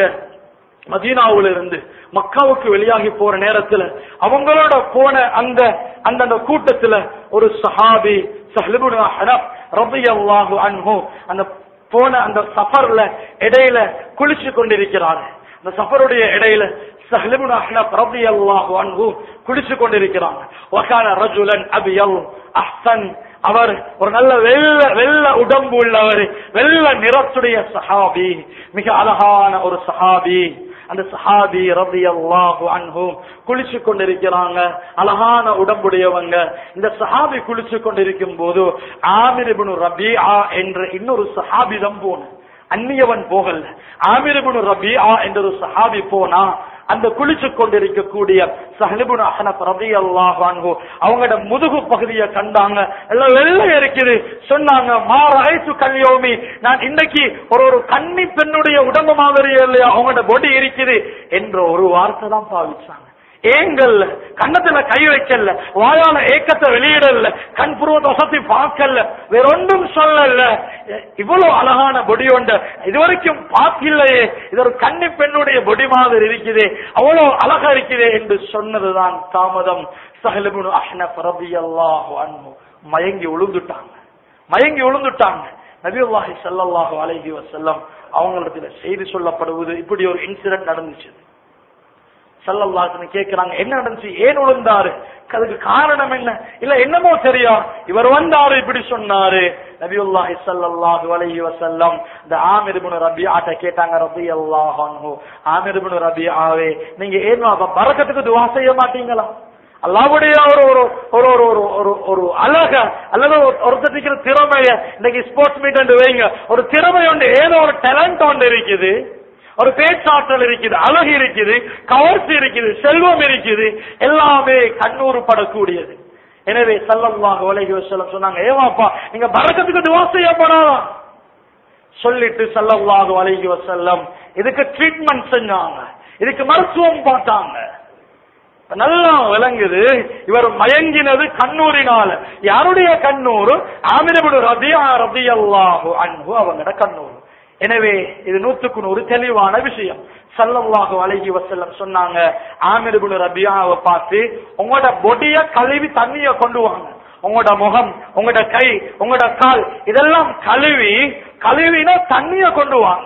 மதீனாவுல இருந்து மக்காவுக்கு வெளியாகி போற நேரத்துல அவங்களோட போன அந்த அந்த அந்த கூட்டத்துல ஒரு சஹாபி சஹ்லிபுன் ஹனப் ரலியல்லாஹு அன்ஹு அந்த போன அந்த சஃபர்ல இடையில குளிச்சு கொண்டிருக்கிறார் அந்த சஃபருடைய இடையில சஹ்லிபுன் அஹ்னப் ரலியல்லாஹு அன்ஹு குளிச்சு கொண்டிருக்கிறாங்க வகான ரஜுலன் அபியல் அஹ்சன் அவர் ஒரு நல்ல வெள்ள வெள்ள உடம்பு உள்ளவர் வெள்ள நிறத்துடைய சஹாபி மிக அழகான ஒரு சஹாபி அந்த சஹாபி ரலியல்லாஹு அன்ஹு குளிச்சு கொண்டிருக்கிறாங்க அழகான உடம்புடையவங்க இந்த சஹாபி குளிச்சு கொண்டிருக்கும் போது ஆமிர் இப்னு ரபீஆ என்ற இன்னொரு சஹாபிதம் போன அந்நியவன் போகல ஆமிர் இப்னு ரபீஆ என்ற ஒரு சஹாபி போனா அந்த குளிச்சு கொண்டிருக்கக்கூடிய சஹலிபுன் அஹனப் ரலியல்லாஹு அன்ஹு அவங்களோட முதுகு பகுதியை கண்டாங்க எல்லாம் வெள்ளை இருக்குது சொன்னாங்க மாராய்ச்சு கல்யோமி நான் இன்னைக்கு ஒரு ஒரு கன்னி பெண்ணுடைய உடம்பு மாதிரி இல்லையா அவங்களோட பொடி இருக்குது என்ற ஒரு வார்த்தை தான் பாவிச்சாங்க ஏங்கல்ல கண்ணத்துல கை வைக்கல வாயால ஏக்கத்தை வெளியிடல கண் புருவத்தை வசதி பார்க்கல வேற ஒன்றும் சொல்லல இவ்வளவு அழகான பொடி ஒன்ற இதுவரைக்கும் பார்க்கலையே இது ஒரு கன்னி பெண்ணுடைய பொடி மாதிரி இருக்குது அவ்வளவு அழகா இருக்குது என்று சொன்னதுதான் தாமதம் சஹலபுன் அஹ்னப் ரபியல்லாஹு அன்ஹு மயங்கி உளுந்துட்டாங்க மயங்கி உளுந்துட்டாங்க நபியுல்லாஹி ஸல்லல்லாஹு அலைஹி வஸல்லம் அவங்களிடத்துல செய்தி சொல்லப்படுவது இப்படி ஒரு இன்சிடென்ட் நடந்துச்சு சல்லல்லாஹு கேக்குறாங்க என்ன நடந்துச்சு ஏன் விழுந்தாரு அதுக்கு காரணம் என்ன இல்ல என்னமோ தெரியா இவர் வந்தாரு இப்படி சொன்னாரு நபியுல்லாஹி ஸல்லல்லாஹு அலைஹி வஸல்லம் இந்த ஆமிர் இப்னு ரபிஆட்ட கேட்டாங்க ரபியல்லாஹு அன்ஹு ஆமிர் இப்னு ரபிஆவே நீங்க ஏன் பரக்கத்துக்கு துஆ செய்ய மாட்டீங்களா அல்லாவுடைய ஒரு ஒரு ஒரு ஒரு ஒரு ஒரு ஒரு அழக அல்லது ஒருத்தர் திறமைய இன்னைக்கு ஸ்போர்ட்ஸ் மீட் வைங்க ஒரு திறமை உண்டு ஏதோ ஒரு டேலண்ட் ஒன்று இருக்குது ஒரு பேச்சாற்றல் இருக்குது அழகு இருக்குது கவர்ச்சி இருக்குது செல்வம் இருக்குது எல்லாமே கண்ணூறு படக்கூடியது எனவே சல்லல்லாஹு அலைஹி வஸல்லம் சொன்னாங்க ஏவாப்பா நீங்க பரக்கத்துக்கு துவா செய்யப்படாதான் சொல்லிட்டு சல்லல்லாஹு அலைஹி வஸல்லம் இதுக்கு ட்ரீட்மெண்ட் செஞ்சாங்க இதுக்கு மருத்துவம் பார்த்தாங்க நல்லா விளங்குது இவர் மயங்கினது கண்ணூரினால யாருடைய கண்ணூர் ஆமிரபுடு ரபியா ரபியல்லாஹு அன்பு அவங்களோட கண்ணூர் எனவே இது நூத்துக்கு நூறு தெளிவான விஷயம் சல்லல்லாஹு அலைஹி வஸல்லம் சொன்னாங்க ஆமிர் இப்னு ரபியாவை பார்த்து உங்களோட பொடிய கழுவி தண்ணிய கொண்டு வாங்க உங்களோட முகம் உங்களோட கை உங்களோட கால் இதெல்லாம் கழுவி கழுவினா தண்ணிய கொண்டு வாங்க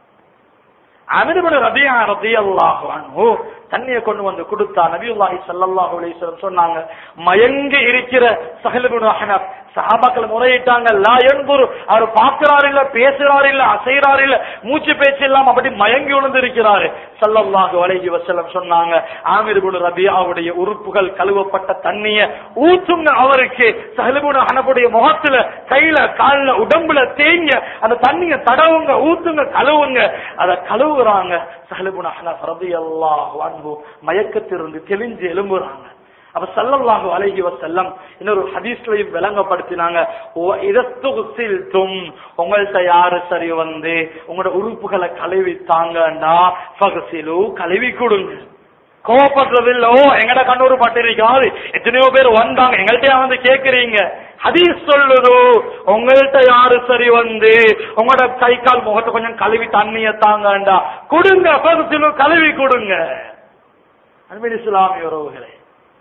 ஆமிர் இப்னு ரபியா ரபியல்லாஹு அன்ஹு தண்ணியை கொண்டு வந்து கொடுத்தா நபியுல்லாஹி ஸல்லல்லாஹு அலைஹி வஸல்லம் சொன்னாங்க மயங்கி இருக்கிற சஹலுபுன் அஹ்னப் சஹாபாக்கள் முறையிட்டாங்க லா யன்துரு அவர் பார்க்கிறார் இல்ல பேசுறார் இல்ல அசைறார் இல்ல மூச்சு பேச்சு இல்லாம அப்படி மயங்கி விழுந்திருக்கிறாரு ஸல்லல்லாஹு அலைஹி வஸல்லம் சொன்னாங்க ஆமிர் இப்னு ரபியாவுடைய உறுப்புகள் கழுவப்பட்ட தண்ணிய ஊத்துங்க அவருக்கு சஹலுபுன் அஹ்னபுடைய முகத்துல கையில கால்ல உடம்புல தேங்க அந்த தண்ணிய தடவுங்க ஊத்துங்க கழுவுங்க அத கழுவுறாங்க சஹலுபுன் அஹ்னப் ரலியல்லாஹு அன்ஹு மயக்கத்திலிருந்து தெளிஞ்சு எழும்புறாங்க அப்ப சல்லல்லாஹு அலைஹி வஸல்லம் இன்னொரு ஹதீஸ்லயும் விளங்கப்படுத்தினாங்க ஓ இதஸ்துசில்தும் உங்கள்ட்ட யாரு சரி வந்து உங்களோட உறுப்புகளை கழுவி தாங்கண்டா ஃபகசிலு கழுவி கொடுங்க கோவப்படுறது இல்ல ஓ எங்கட கண்ணூர் பட்டிருக்காது எத்தனையோ பேர் வந்தாங்க எங்கள்கிட்ட வந்து கேக்குறீங்க ஹதீஸ் சொல்லுது உங்கள்ட்ட யாரு சரி வந்து உங்களோட கை கால் முகத்தை கொஞ்சம் கழுவி தண்ணிய தாங்கண்டா கொடுங்க ஃபகசிலு கழுவி கொடுங்க அன்பின் இஸ்லாமிய உறவுகளே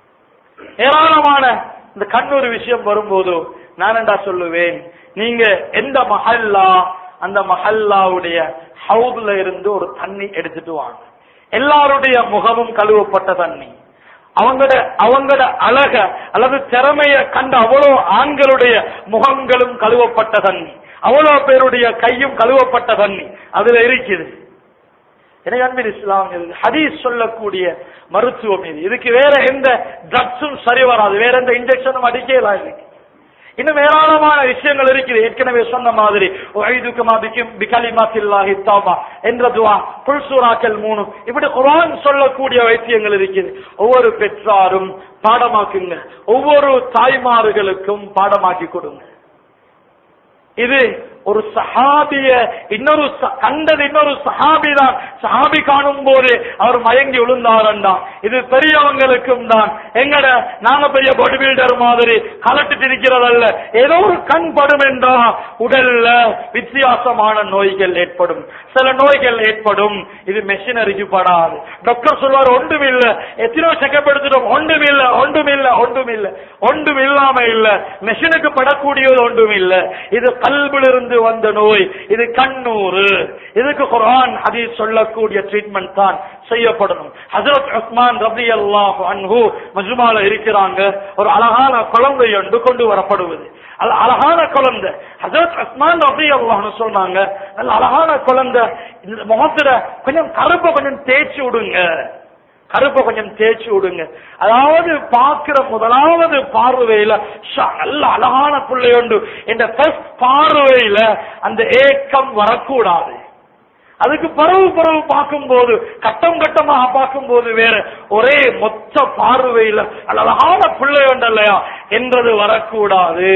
ஏராளமான இந்த கண்ணூர் விஷயம் வரும்போது நான் என்ன சொல்லுவேன் நீங்க எந்த மஹல்லா அந்த மஹல்லாவுடைய ஹவுதுல இருந்து ஒரு தண்ணி எடுத்துட்டு வாங்க எல்லாருடைய முகமும் கழுவப்பட்ட தண்ணி அவங்களோட அவங்களோட அழக அல்லது திறமைய கண்ட அவ்வளவு ஆண்களுடைய முகங்களும் கழுவப்பட்ட தண்ணி அவ்வளவு பேருடைய கையும் கழுவப்பட்ட தண்ணி அதுல இருக்குது எனக்கு அன்பின் இஸ்லாமியர் ஹதீஸ் சொல்லக்கூடிய மருத்துவம் இது இதுக்கு வேற எந்த ட்ரக்ஸும் சரி வராது வேற எந்த இன்ஜெக்ஷனும் அடிக்கலாம் இதுக்கு இன்னும் ஏராளமான விஷயங்கள் இருக்குது ஏற்கனவே சொன்ன மாதிரி ஒய்துக்குமா பிக்கும் பிகலிமாத்தில்லாஹி தாமா என்ற துவா புல்சூராக்கள் மூணு இப்படி குர்ஆன் சொல்லக்கூடிய வைத்தியங்கள் இருக்குது ஒவ்வொரு பெற்றாரும் பாடமாக்குங்க ஒவ்வொரு தாய்மார்களுக்கும் பாடமாக்கி கொடுங்க இது ஒரு சஹாபிய இன்னொரு ச- கண்டது இன்னொரு சஹாபி தான் சஹாபி காணும் போது அவர் மயங்கி விழுந்தாரண்டா இது பெரியவங்களுக்கும் தான் எங்கட நாங்க பெரிய பாடி பில்டர் மாதிரி கலட்டிட்டு இருக்கிறதல்ல ஏதோ ஒரு கண் படும் என்றா உடல்ல வித்தியாசமான நோய்கள் ஏற்படும் சில நோய்கள் ஏற்படும் இது மெஷினரிக்கு படாது டாக்டர் சொல்வார் ஒன்றும் இல்ல எத்தனையோ செக்கப் எடுத்துட்டோம் ஒன்றும் இல்ல ஒன்றும் இல்ல ஒன்றும் இல்ல ஒன்றும் இல்லாம இல்ல மெஷினுக்கு படக்கூடியது ஒன்றும் இல்ல இது கல்விலிருந்து வந்த நோய் இது கண்ணூறு இதுக்கு குர்ஆன் ஹதீஸ் சொல்லக்கூடிய ட்ரீட்மெண்ட் தான் செய்யப்படணும் ஹஜரத் உஸ்மான் ரபி அல்லாஹ் அன்ஹு மஜ்மால இருக்கிறாங்க ஒரு அழகான குழந்தை ஒன்று கொண்டு வரப்படுவது அது அழகான குழந்தை ஹஜரத் உஸ்மான் ரபி அல்லாஹ்னு சொன்னாங்க நல்ல அழகான குழந்தை இந்த முகத்துல கொஞ்சம் கருப்பை கொஞ்சம் தேய்ச்சி விடுங்க கருப்பை கொஞ்சம் தேய்ச்சி விடுங்க அதாவது பார்க்கிற முதலாவது பார்வையில ஷா, நல்ல அழகான பிள்ளை உண்டு என்ற ஃபர்ஸ்ட் பார்வையில அந்த ஏக்கம் வரக்கூடாது அதுக்கு பரவு பரவு பார்க்கும்போது கட்டம் கட்டமாக பார்க்கும்போது வேற ஒரே மொத்த பார்வையில நல்ல அழகான பிள்ளை உண்டு இல்லையா என்றது வரக்கூடாது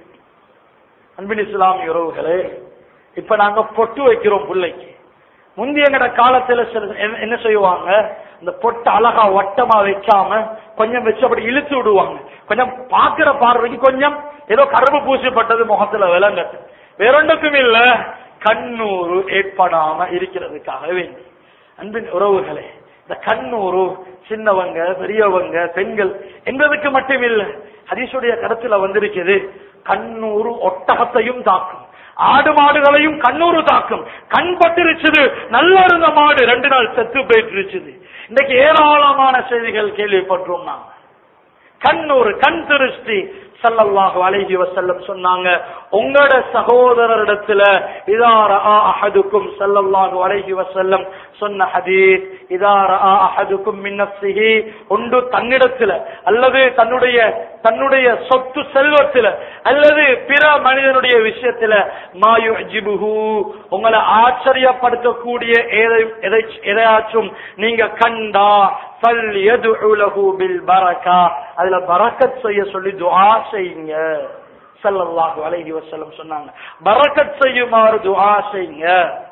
அன்பின் இஸ்லாமிய உறவுகளே இப்ப நாங்க பொட்டு வைக்கிறோம் பிள்ளைக்கு முந்தைய எங்கட காலத்துல சில என்ன- என்ன செய்வாங்க இந்த பொட்டு அழகா வட்டமா வைக்காம கொஞ்சம் வச்சு அப்படி இழுத்து விடுவாங்க கொஞ்சம் பாக்குற பார்வைக்கு கொஞ்சம் ஏதோ கரும்பு பூசிப்பட்டது முகத்துல விளங்கட்டு வேறொன்றுக்கும் இல்ல கண்ணூறு ஏற்படாம இருக்கிறதுக்காக வேண்டி அன்பின் உறவுகளே இந்த கண்ணூறு சின்னவங்க பெரியவங்க பெண்கள் என்பதற்கு மட்டுமில்லை ஹதீஸுடைய கருத்துல வந்திருக்குது கண்ணூறு ஒட்டகத்தையும் தாக்கும் ஆடு மாடுகளையும் கண்ணூறு தாக்கும் கண் பட்டிருச்சுது நல்லா இருந்த மாடு ரெண்டு நாள் செத்து போயிட்டு இன்னைக்கு ஏராளமான செய்திகள் கேள்விப்பட்டோம் நாங்க கண்ணூறு கண் திருஷ்டி ஸல்லல்லாஹு அலைஹி வஸல்லம் சொன்னாங்க உங்களோட சகோதரரிடத்துல இதா ரஆ அஹதுக்கும் ஸல்லல்லாஹு அலைஹி வஸல்லம் சொன்ன ஹதீஸ் இதா ரஆ அஹதுக்கும் மின் நஃப்ஸிஹி ஒன்று தன்னிடத்துல அல்லது தன்னுடைய தன்னுடைய சொத்து செல்வத்துல அல்லது பிற மனிதனுடைய விஷயத்துல மா யுஜிபுஹு உங்களை ஆச்சரியப்படுத்தக்கூடிய எதை எதை- எதையாச்சும் நீங்க கண்டா فَلْيَدْعُ لَهُ بِالْبَرَكَةِ அதுல பரக்கத் செய்ய சொல்லி துஆ செய்யுங்க ஸல்லல்லாஹு அலைஹி வஸல்லம் சொன்னாங்க பரக்கத் செய்யுமாறு துஆ செய்யுங்க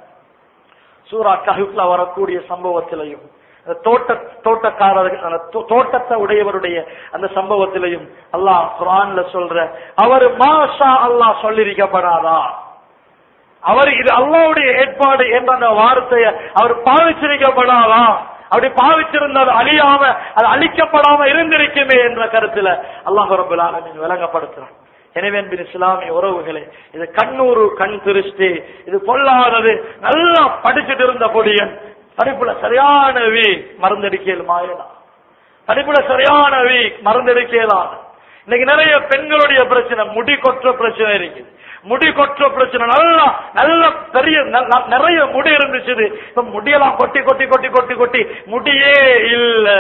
சூரா கஹ்ஃப்ல வரக்கூடிய சம்பவத்திலையும் அந்த தோட்ட தோட்டக்காரர்கள் அந்த தோ- தோட்டத்தை உடையவருடைய அந்த சம்பவத்திலையும் அல்லாஹ் குர்ஆன்ல சொல்ற அவர் மாஷா அல்லாஹ் சொல்லிருக்கப்படாதா அவர் இது அல்லாஹ்வுடைய ஏற்பாடு என்ற அந்த வார்த்தையை அவர் பாவிச்சிருக்கப்படாதா அப்படி பாவிச்சிருந்த அது அழியாம அது அழிக்கப்படாம இருந்திருக்குமே என்ற கருத்துல அல்லாஹ் ரபுல் ஆலமீன் விளங்கப்படுத்துறான் எனவே அன்பின் இஸ்லாமிய உறவுகளே இது கண்ணூறு கண் திருஷ்டி இது பொல்லாதது நல்லா படிச்சுட்டு இருந்த பொடியன் படிப்புல சரியான வீ மருந்தடிக்கல் மாயலாம் படிப்புல சரியான வீ மருந்தெடுக்கலாம் இன்னைக்கு நிறைய பெண்களுடைய பிரச்சனை முடி கொற்ற பிரச்சனை இருக்குது முடி கொற்ற பிரச்சனை நல்லா நல்ல பெரிய ந- ந- நிறைய முடி இருந்துச்சு இப்ப முடியெல்லாம் கொட்டி கொட்டி கொட்டி கொட்டி கொட்டி முடியே இல்ல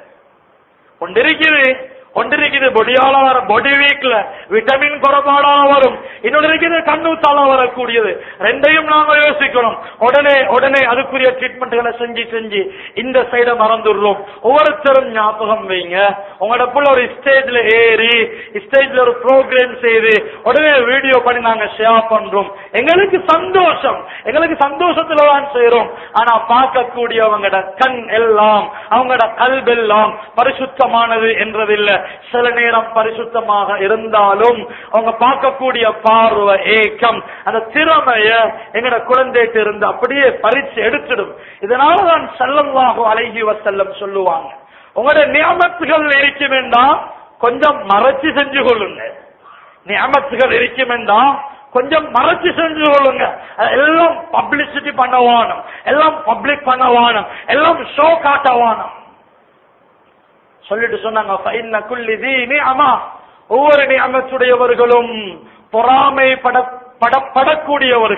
ஒன்று இருக்குது ஒன்று இருக்குது பொடியால வர பொடி வீக்ல விட்டமின் குறைபாடால வரும் இன்னொன்று இருக்குது கண்ணூத்தால வரக்கூடியது ரெண்டையும் நாம யோசிக்கணும் உடனே உடனே அதுக்குரிய ட்ரீட்மெண்ட்களை செஞ்சு செஞ்சு இந்த சைட மறந்துடுறோம் ஒவ்வொருத்தரும் ஞாபகம் வைங்க உங்களோட புள்ள ஒரு ஸ்டேஜ்ல ஏறி ஸ்டேஜ்ல ஒரு ப்ரோக்ராம் செய்து உடனே வீடியோ பண்ணி நாங்க ஷேர் பண்றோம் எங்களுக்கு சந்தோஷம் எங்களுக்கு சந்தோஷத்துல தான் செய்யறோம் ஆனா பார்க்கக்கூடியவங்களோட கண் எல்லாம் அவங்களோட கல்வெல்லாம் பரிசுத்தமானது என்றதில்லை சில நேரம் பரிசுத்தமாக இருந்தாலும் அவங்க பார்க்கக்கூடிய பார்வை ஏக்கம் அந்த திறமைய எங்கட குழந்தைட்டு இருந்து அப்படியே பறிச்சு எடுத்துடும் இதனாலதான் செல்லமாக அழகி வசல்லம் சொல்லுவாங்க உங்களோட நியமத்துகள் இருக்கும் வேண்டாம் கொஞ்சம் மறைச்சு செஞ்சு கொள்ளுங்க நியமத்துகள் இருக்கும் வேண்டாம் கொஞ்சம் மறைச்சு செஞ்சு கொள்ளுங்க அது எல்லாம் பப்ளிசிட்டி பண்ண வானம் எல்லாம் பப்ளிக் பண்ண வானம் எல்லாம் ஷோ காட்ட வானம் சொல்லிட்டு சொன்னாங்க "ஃபைன்ன குல்லி தீ நிஅமா." ஒவ்வொரு நியமத்துடையவர்களும் பொறாமை பட பட- படக்கூடியவர்கள்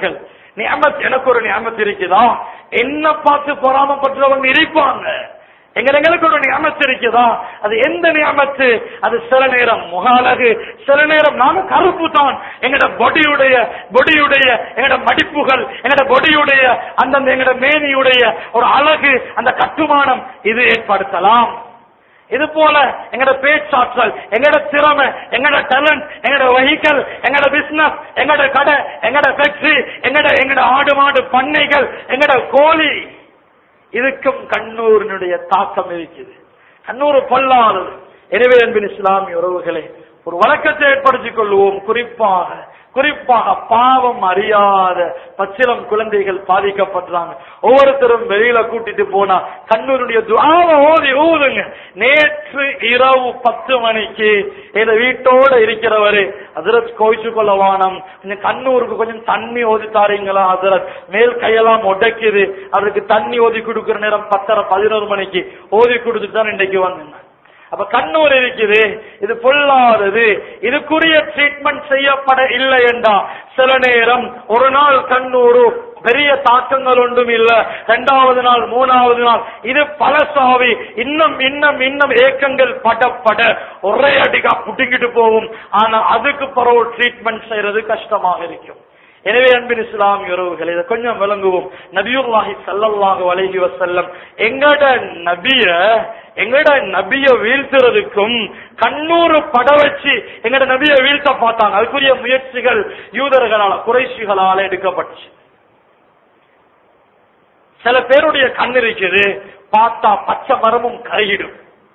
நியமத் எனக்கு ஒரு நியமத் இருக்குதா என்ன பார்த்து பொறாமப்பட்டவங்க இருப்பாங்க எங்க எங்களுக்கு ஒரு நியமத்து இருக்குதா அது எந்த நியமத்து அது சில நேரம் முக அழகு சில நேரம் நாம கருப்பு தான் எங்கட பொடியுடைய பொடியுடைய எங்கட மடிப்புகள் எங்கட பொடியுடைய அந்தந்த எங்கட மேனியுடைய ஒரு அழகு அந்த கட்டுமானம் இது ஏற்படுத்தலாம் இது போல எங்கட பேச்சாற்றல் எங்கட திறமை எங்கட டேலண்ட் எங்கட வெஹிக்கல் எங்கட பிசினஸ் எங்கட கடை எங்கட ஃபேக்டரி எங்கட எங்கட ஆடு மாடு பண்ணைகள் எங்கட கோழி இதுக்கும் கண்ணூரினுடைய தாக்கம் இருக்குது கண்ணூர் பொல்லாதது எனவே அன்பின் இஸ்லாமிய உறவுகளே ஒரு வழக்கத்தை ஏற்படுத்திக் கொள்வோம் குறிப்பாக குறிப்பாக பாவம் அறியாத பச்சிலம் குழந்தைகள் பாதிக்கப்படுறாங்க ஒவ்வொருத்தரும் வெளியில கூட்டிட்டு போனா கண்ணூருடைய துவாவ ஓதி ஊதுங்க நேற்று இரவு பத்து மணிக்கு இந்த வீட்டோட இருக்கிறவரு அதிரத் கோயிச்சு கொள்ள வானம் கொஞ்சம் கண்ணூருக்கு கொஞ்சம் தண்ணி ஓதி தாரீங்களா அதிரத் மேல் கையெல்லாம் உடைக்குது அதுக்கு தண்ணி ஓதி கொடுக்கிற நேரம் பத்தரை பதினோரு மணிக்கு ஓதி கொடுத்துட்டு தான் இன்றைக்கு வந்தேன் அப்ப கண்ணூர் இருக்குது இது பொல்லாதது இதுக்குரிய ட்ரீட்மெண்ட் செய்யப்பட இல்லை என்றா சில நேரம் ஒரு நாள் கண்ணூரு பெரிய தாக்கங்கள் ஒன்றும் இல்ல இரண்டாவது நாள் மூணாவது நாள் இது பழசாவி இன்னும் இன்னும் இன்னும் ஏக்கங்கள் படப்பட ஒரே அடிக்கா புட்டிக்கிட்டு போகும் ஆனா அதுக்கு பிறகு ட்ரீட்மெண்ட் செய்யறது கஷ்டமாக இருக்கும் எனவே அன்பின் இஸ்லாமிய உறவுகள் இதை கொஞ்சம் விளங்குவோம் நபியுல்லாஹி ஸல்லல்லாஹு அலைஹி வஸல்லம் எங்கட நபிய எங்கட நபிய வீழ்த்துறதுக்கும் கண்ணூறு பட வச்சு எங்கட நபிய வீழ்த்த பார்த்தாங்க அதுக்குரிய முயற்சிகள் யூதர்களால குறைஷிகளால எடுக்கப்பட்டுச்சு சில பேருடைய கண் இருக்குது பார்த்தா பச்சை மரமும் கருகிடும்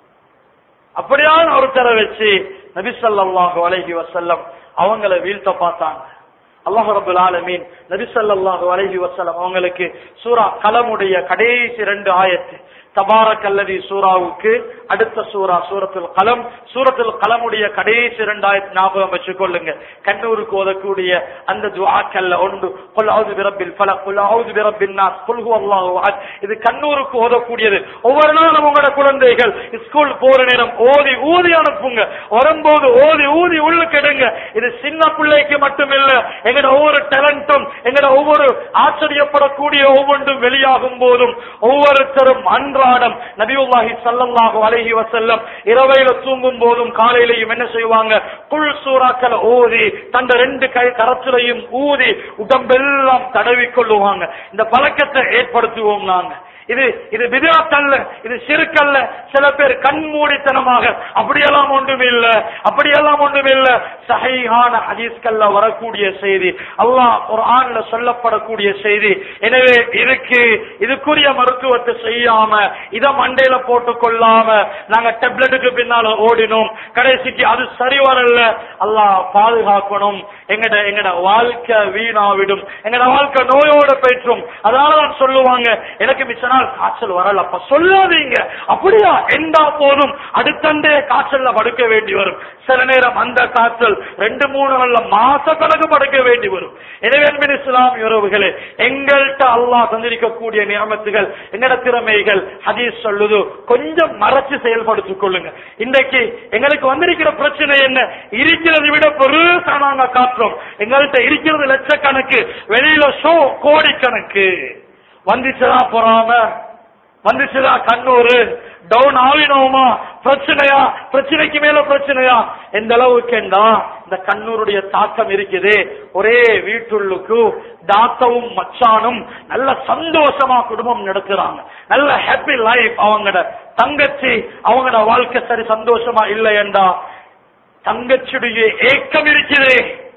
அப்படியான ஒருத்தரை வச்சு நபி ஸல்லல்லாஹு அலைஹி வஸல்லம் அவங்கள வீழ்த்த பார்த்தாங்க அல்லாஹ் ரபுல் ஆலமீன் நபி ஸல்லல்லாஹு அலைஹி வஸல்லம் அவங்களுக்கு சூரா கலமுடைய கடைசி ரெண்டு ஆயத்து தபாரக் அல்லதி சூராவுக்கு அடுத்த சூரா சூரத்துல் கலம் சூரத்துல் கலமுடைய கடைசி இரண்டாயிரத்தி ஞாபகம் வச்சுக்கொள்ளுங்க கண்ணூருக்கு ஓதக்கூடிய அந்த துஆக்கல்ல ஒன்று குல் அவுது பிரப்பில் ஃபலக் குல் அவுது பிரப்பின் நாஸ் குல் ஹுவல்லாஹு அஹத் இது கண்ணூருக்கு ஓதக்கூடியது ஒவ்வொரு நாளும் உங்களோட குழந்தைகள் ஸ்கூல் போற நேரம் ஓதி ஊதி அனுப்புங்க வரும்போது ஓதி ஊதி உள்ளுக்கு எடுங்க இது சின்ன பிள்ளைக்கு மட்டுமில்ல எங்கட ஒவ்வொரு டேலண்டும் எங்கட ஒவ்வொரு ஆச்சரியப்படக்கூடிய ஒவ்வொன்றும் வெளியாகும் போதும் ஒவ்வொருத்தரும் அன்றாடம் நபியுல்லாஹி ஸல்லல்லாஹு அலைஹி வஸல்லம் இரவையில தூங்கும் போதும் காலையிலையும் என்ன செய்வாங்க குல் சூறாக்களை ஓதி தந்த ரெண்டு கை கரத்திலையும் ஊதி உடம்பெல்லாம் தடவி கொள்ளுவாங்க இந்த பழக்கத்தை ஏற்படுத்துவோம் நாங்க இது இது விதாத்தல்ல இது சிறுக்கல்ல சில பேர் கண்மூடித்தனமாக அப்படியெல்லாம் ஒன்றும் இல்ல அப்படியெல்லாம் ஒன்றும் இல்ல சஹீஹான ஹதீஸ்கள்ல வரக்கூடிய செய்தி அல்லாஹ் ஒரு ஆண்ல சொல்லப்படக்கூடிய செய்தி எனவே இதுக்கு இதுக்குரிய மருத்துவத்தை செய்யாம இத மண்டையில போட்டு கொள்ளாம நாங்க டெப்லெட்டுக்கு பின்னால ஓடினோம் கடைசிக்கு அது சரி வரல அல்லாஹ் பாதுகாக்கணும் எங்கட எங்கட வாழ்க்கை வீணாவிடும் எங்கட வாழ்க்கை நோயோட போயிற்றும் அதனாலதான் சொல்லுவாங்க எனக்கு மிச்ச நாள் காய்ச்சல் வரல அப்ப சொல்லாதீங்க அப்படியா எந்தா போதும் அடுத்தண்டே காய்ச்சல்ல படுக்க வேண்டி வரும் சில நேரம் அந்த காய்ச்சல் ரெண்டு மூணு நாள்ல மாச கணக்கு படுக்க வேண்டி வரும் எனவே அன்பின் இஸ்லாம் உறவுகளே எங்கள்கிட்ட அல்லாஹ் தந்திருக்கக்கூடிய நியமத்துகள் எங்கட திறமைகள் ஹதீஸ் சொல்லுது கொஞ்சம் மறைச்சு செயல்படுத்திக் கொள்ளுங்க இன்றைக்கு எங்களுக்கு வந்திருக்கிற பிரச்சனை என்ன இருக்கிறதை விட பெருசா நாங்க காட்டுறோம் எங்கள்கிட்ட இருக்கிறது லட்சக்கணக்கு வெளியில ஷோ கோடிக்கணக்கு வந்துச்சுதா பொறாம வந்துச்சுதா கண்ணூரு டவுன் ஆவினோமா பிரச்சனையா பிரச்சனைக்கு மேல பிரச்சனையா எந்த அளவுக்குண்டா இந்த கண்ணூருடைய தாக்கம் இருக்குது ஒரே வீட்டுள்ளுக்கு தாத்தவும் மச்சானும் நல்ல சந்தோஷமா குடும்பம் நடத்துறாங்க நல்ல ஹாப்பி லைஃப் அவங்களோட தங்கச்சி அவங்களோட வாழ்க்கை சரி சந்தோஷமா இல்லையண்டா தங்கச்சியுடைய ஏக்கம் இருக்குது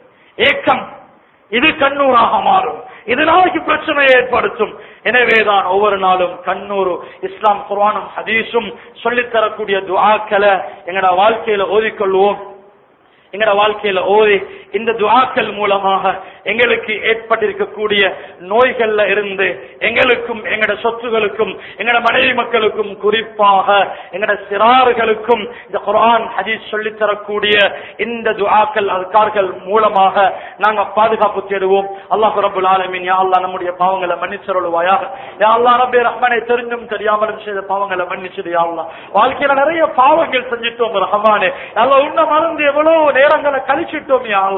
ஏக்கம் இது கண்ணூராக மாறும் இது நாளைக்கு பிரச்சனையை ஏற்படுத்தும் எனவேதான் ஒவ்வொரு நாளும் கண்ணூரு இஸ்லாம் குர்ஆனும் ஹதீஸும் சொல்லித் தரக்கூடிய துஆக்களை எங்கட வாழ்க்கையில ஓதிக்கொள்வோம் எங்கட வாழ்க்கையில ஓதி இந்த துஆக்கள் மூலமாக எங்களுக்கு ஏற்பட்டிருக்கக்கூடிய நோய்கள்ல இருந்து எங்களுக்கும் எங்கட சொத்துகளுக்கும் எங்கட மனைவி மக்களுக்கும் குறிப்பாக எங்கட சிறார்களுக்கும் இந்த குர்ஆன் ஹதீஸ் சொல்லித் தரக்கூடிய இந்த துஆக்கள் அதுக்கார்கள் மூலமாக நாங்க பாதுகாப்பு தேடுவோம் அல்லாஹ் ரப்பல் ஆலமீன் யா அல்லாஹ் நம்முடைய பாவங்களை மன்னிச்சருள்வாயாக யா அல்லாஹ் ரப்பே ரஹ்மானே தெரிஞ்சும் தெரியாமலும் செய்த பாவங்களை மன்னிச்சிடு யா அல்லாஹ் வாழ்க்கையில நிறைய பாவங்கள் செஞ்சிட்டோம் ரஹ்மானே யா அல்லாஹ் உன்ன மறந்து எவ்வளவு நேரங்களை கழிச்சிட்டோம் யா அல்லாஹ்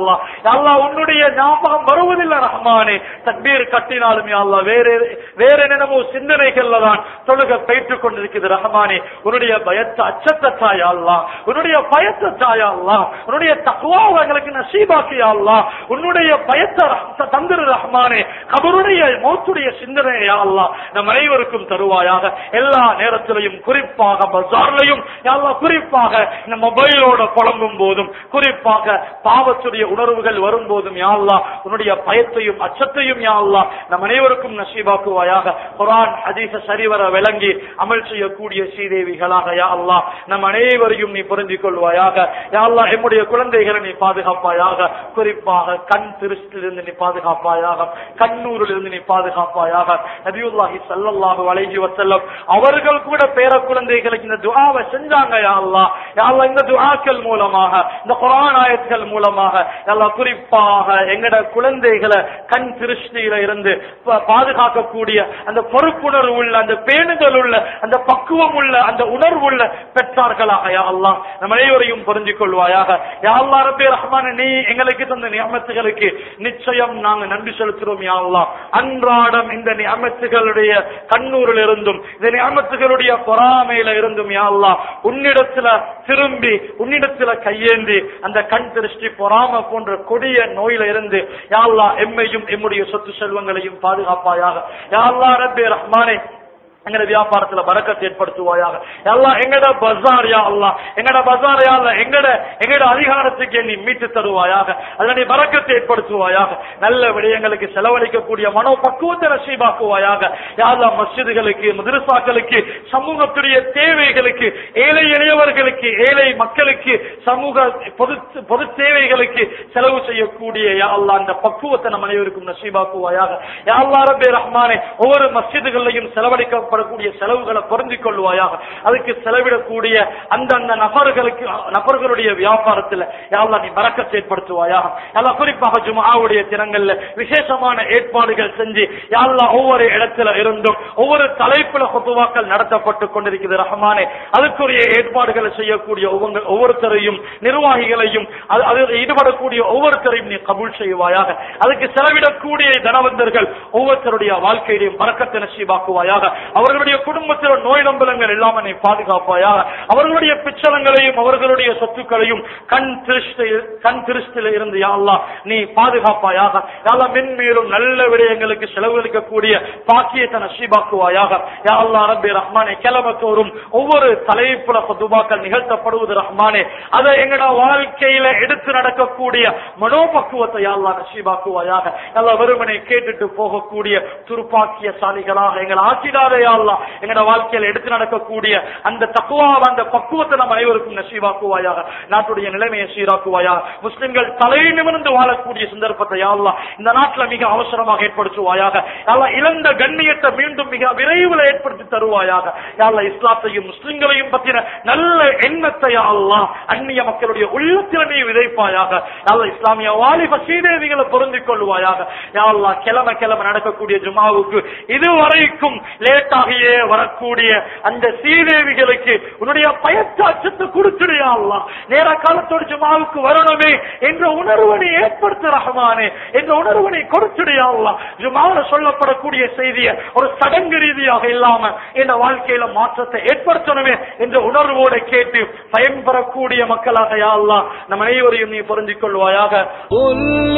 அல்லா அல்லா உன்னுடைய ஞாபகம் வருவதில்லை ரஹ்மானே தக்பீர் கட்டினாலும் யா அல்லா வேற வேற என்னமோ சிந்தனைகள்ல தான் தொழுக பெற்றுக் கொண்டிருக்கிறது ரஹ்மானே உன்னுடைய பயத்தை அச்சத்தை தாயா அல்லா உன்னுடைய பயத்தை தாயா அல்லா உன்னுடைய தக்குவாவை எங்களுக்கு நசீபாக்கியா அல்லா உன்னுடைய பயத்தை ரஹ்- தந்திரு ரஹ்மானே கபருடைய மௌத்துடைய சிந்தனையா அல்லா நம் அனைவருக்கும் தருவாயாக எல்லா நேரத்திலையும் குறிப்பாக பஜார்லையும் யா அல்லாஹ் குறிப்பாக இந்த மொபைலோட புலம்பும் போதும் குறிப்பாக பாவத்துடைய உணர்வுகள் வரும்போதும் யா அல்லாஹ் உன்னுடைய பயத்தையும் அச்சத்தையும் யா அல்லாஹ் நம் அனைவருக்கும் நசீபாக்குவாயாக குர்ஆன் ஹதீஸ சரிவர விளங்கி அமல் செய்யக்கூடிய ஸ்ரீதேவிகளாக யா அல்லாஹ் நம் அனைவரையும் நீ புரிந்து கொள்வாயாக யா அல்லாஹ் எம்முடைய குழந்தைகளை நீ பாதுகாப்பாயாக குறிப்பாக கண் திருஷ்டிலிருந்து நீ பாதுகாப்பாயாக கண்ணூரிலிருந்து நீ பாதுகாப்பாயாக நபியுல்லாஹி ஸல்லல்லாஹு அலைஹி வஸல்லம் அவர்கள் கூட பேர குழந்தைகளுக்கு இந்த துஆவை செஞ்சாங்க யா அல்லாஹ் யா அல்லாஹ் இந்த துஆக்கள் மூலமாக இந்த குர்ஆன் ஆயத்துகள் மூலமாக யா அல்லாஹ் குறிப்பாக எங்கட குழந்தைகளை கண் திருஷ்டியில இருந்து பா- பாதுகாக்கக்கூடிய அந்த பொறுப்புணர்வு உள்ள அந்த பேணுதல் உள்ள அந்த பக்குவம் உள்ள அந்த உணர்வு உள்ள பெற்றார்களாக யா அல்லாஹ் நம்ம அனைவரையும் புரிஞ்சு கொள்வாயாக யா அல்லாஹ் ரப்பே ரஹ்மான் நீ எங்களுக்கு தந்த நியமத்துகளுக்கு நிச்சயம் நாங்க நன்றி செலுத்துறோம் யா அல்லாஹ் அன்றாடம் இந்த நியமத்துகளுடைய கண்ணூரில் இருந்தும் இந்த நியமத்துகளுடைய பொறாமையில இருந்தும் யா அல்லாஹ் உன்னிடத்துல திரும்பி உன்னிடத்துல கையேந்தி அந்த கண் திருஷ்டி பொறாம போன்ற கொடிய நோயில இருந்து யா அல்லாஹ் எம்மையும் எம்முடைய சொத்து செல்வங்களையும் பாதுகாப்பாயாக யா அல்லாஹ் ரப்பே ரஹ்மானே எங்கட வியாபாரத்துல பறக்கத்தை ஏற்படுத்துவாயாக எல்லாம் எங்கட பஜார் யா அல்லாஹ் எங்கட பஜார் யா அல்லாஹ் எங்கட எங்கட அதிகாரத்துக்கு நீ மீட்டு தருவாயாக அதுல நீ பறக்கத்தை ஏற்படுத்துவாயாக நல்ல விடயங்களுக்கு செலவழிக்கக்கூடிய மனோ பக்குவத்தை நசீபாக்குவாயாக யா அல்லாஹ் மஸ்ஜிதுகளுக்கு மதரசாக்களுக்கு சமூகத்துடைய தேவைகளுக்கு ஏழை எளியவர்களுக்கு ஏழை மக்களுக்கு சமூக பொது பொது தேவைகளுக்கு செலவு செய்யக்கூடிய யா அல்லாஹ் அந்த பக்குவத்தை நம் அனைவருக்கும் நசீபாக்குவாயாக யா அல்லாஹ் ரப்பே ரஹ்மானே ஒவ்வொரு மஸ்ஜிதுகளிலையும் செலவழிக்கப்படக்கூடிய செலவுகளை பொருந்திக் கொள்வாயாக அதுக்கு செலவிடக்கூடிய அந்தந்த நபர்களுக்கு நபர்களுடைய வியாபாரத்தில் யா அல்லாஹ் நீ பறக்கத்தை ஏற்படுத்துவாயாக யா அல்லாஹ் குறிப்பாக ஜும்ஆவுடைய தினங்கள்ல விசேஷமான ஏற்பாடுகள் செஞ்சு யா அல்லாஹ் ஒவ்வொரு இடத்துல இருந்தும் ஒவ்வொரு தலைப்புல குத்துவாக்கள் நடத்தப்பட்டு கொண்டிருக்கிறது ரஹ்மானே அதுக்குரிய ஏற்பாடுகளை செய்யக்கூடிய ஒவ்வொரு- ஒவ்வொருத்தரையும் நிர்வாகிகளையும் அது- அதில் ஈடுபடக்கூடிய ஒவ்வொருத்தரையும் நீ கபூல் செய்வாயாக அதுக்கு செலவிடக்கூடிய தனவந்தர்கள் ஒவ்வொருத்தருடைய வாழ்க்கையிலையும் பறக்கத்தை நசீபாக்குவாயாக அவர்களுடைய குடும்பத்தில் நோய் நம்பலங்கள் இல்லாம நீ பாதுகாப்பாயாக அவர்களுடைய பிச்சலங்களையும் அவர்களுடைய சொத்துக்களையும் கண் திருஷ்டி கண் திருஷ்டில இருந்து யா அல்லாஹ் நீ பாதுகாப்பாயாக யா அல்லாஹ் மென்மேலும் நல்ல விடயங்களுக்கு செலவழிக்கக்கூடிய பாக்கியத்தை நசீபாக்குவாயாக யா அல்லாஹ் ரப்பி ரஹ்மானே கிளமத்தோறும் ஒவ்வொரு தலைப்புல துபாக்கள் நிகழ்த்தப்படுவது ரஹ்மானே அதை எங்கட வாழ்க்கையில எடுத்து நடக்கக்கூடிய மனோபக்குவத்தை யா அல்லாஹ் நசீபாக்குவாயாக எல்லா வெறுமனை கேட்டுட்டு போகக்கூடிய துருப்பாக்கிய சாலிகளாக எங்களை ஆக்கிடாதே யா அல்லாஹ் எங்கட வாழ்க்கையில எடுத்து நடக்கக்கூடிய அந்த தக்குவாக அந்த பக்குவத்தை நம் அனைவருக்கும் நசீவாக்குவாயாக நாட்டுடைய நிலைமையை சீராக்குவாயாக முஸ்லிம்கள் தலை நிமிர்ந்து வாழக்கூடிய சந்தர்ப்பத்தை யா அல்லாஹ் இந்த நாட்டுல மிக அவசரமாக ஏற்படுத்துவாயாக யா அல்லாஹ் இழந்த கண்ணியத்தை மீண்டும் மிக விரைவில் ஏற்படுத்தி தருவாயாக யா அல்லாஹ் இஸ்லாத்தையும் முஸ்லிம்களையும் பத்தின நல்ல எண்ணத்தை யா அல்லாஹ் அந்நிய மக்களுடைய உள்ளத்தில் நீ விதைப்பாயாக யா அல்லாஹ் இஸ்லாமிய வாலிப சீதேவிகளை பொருந்திக் கொள்வாயாக யா அல்லாஹ் கிழமை கிழமை நடக்கக்கூடிய ஜுமாவுக்கு இதுவரைக்கும் லேட்டாகியே வரக்கூடிய அந்த சீதேவிகளுக்கு உன்னுடைய பயத்த அச்சத்தை கொடுத்துடையா அல்லாஹ் நேர காலத்தோடு ஜுமாவுக்கு வரணுமே என்ற உணர்வை நீ ஏற்படுத்த ரஹமானே என்ற உணர்வை நீ கொடுத்துடையா அல்லாஹ் ஜுமாவுல சொல்லப்படக்கூடிய செய்தியை ஒரு சடங்கு ரீதியாக இல்லாம இந்த வாழ்க்கையில மாற்றத்தை ஏற்படுத்தணுமே என்ற உணர்வோடு கேட்டு பயன்பெறக்கூடிய மக்களாக யா அல்லாஹ் நம் அனைவரையும் நீ பொருந்திக் கொள்வாயாக قل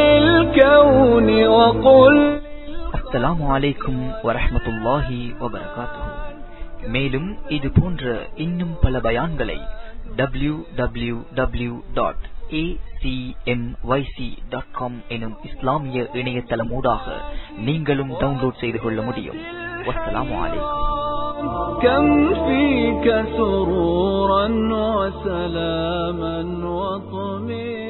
للكون وقل அஸ்ஸலாமு அலைக்கும் வரஹ்மத்துல்லாஹி வபரகாத்துஹு மேலும் இது போன்ற இன்னும் பல பயான்களை டபிள்யூ டபிள்யூ டபிள்யூ டாட் எனும் இஸ்லாமிய இணையதளமூடாக நீங்களும் டவுன்லோட் செய்து கொள்ள முடியும் வஸ்ஸலாமு அலைக்கும் كم فيك سرورا وسلاما وطمئنا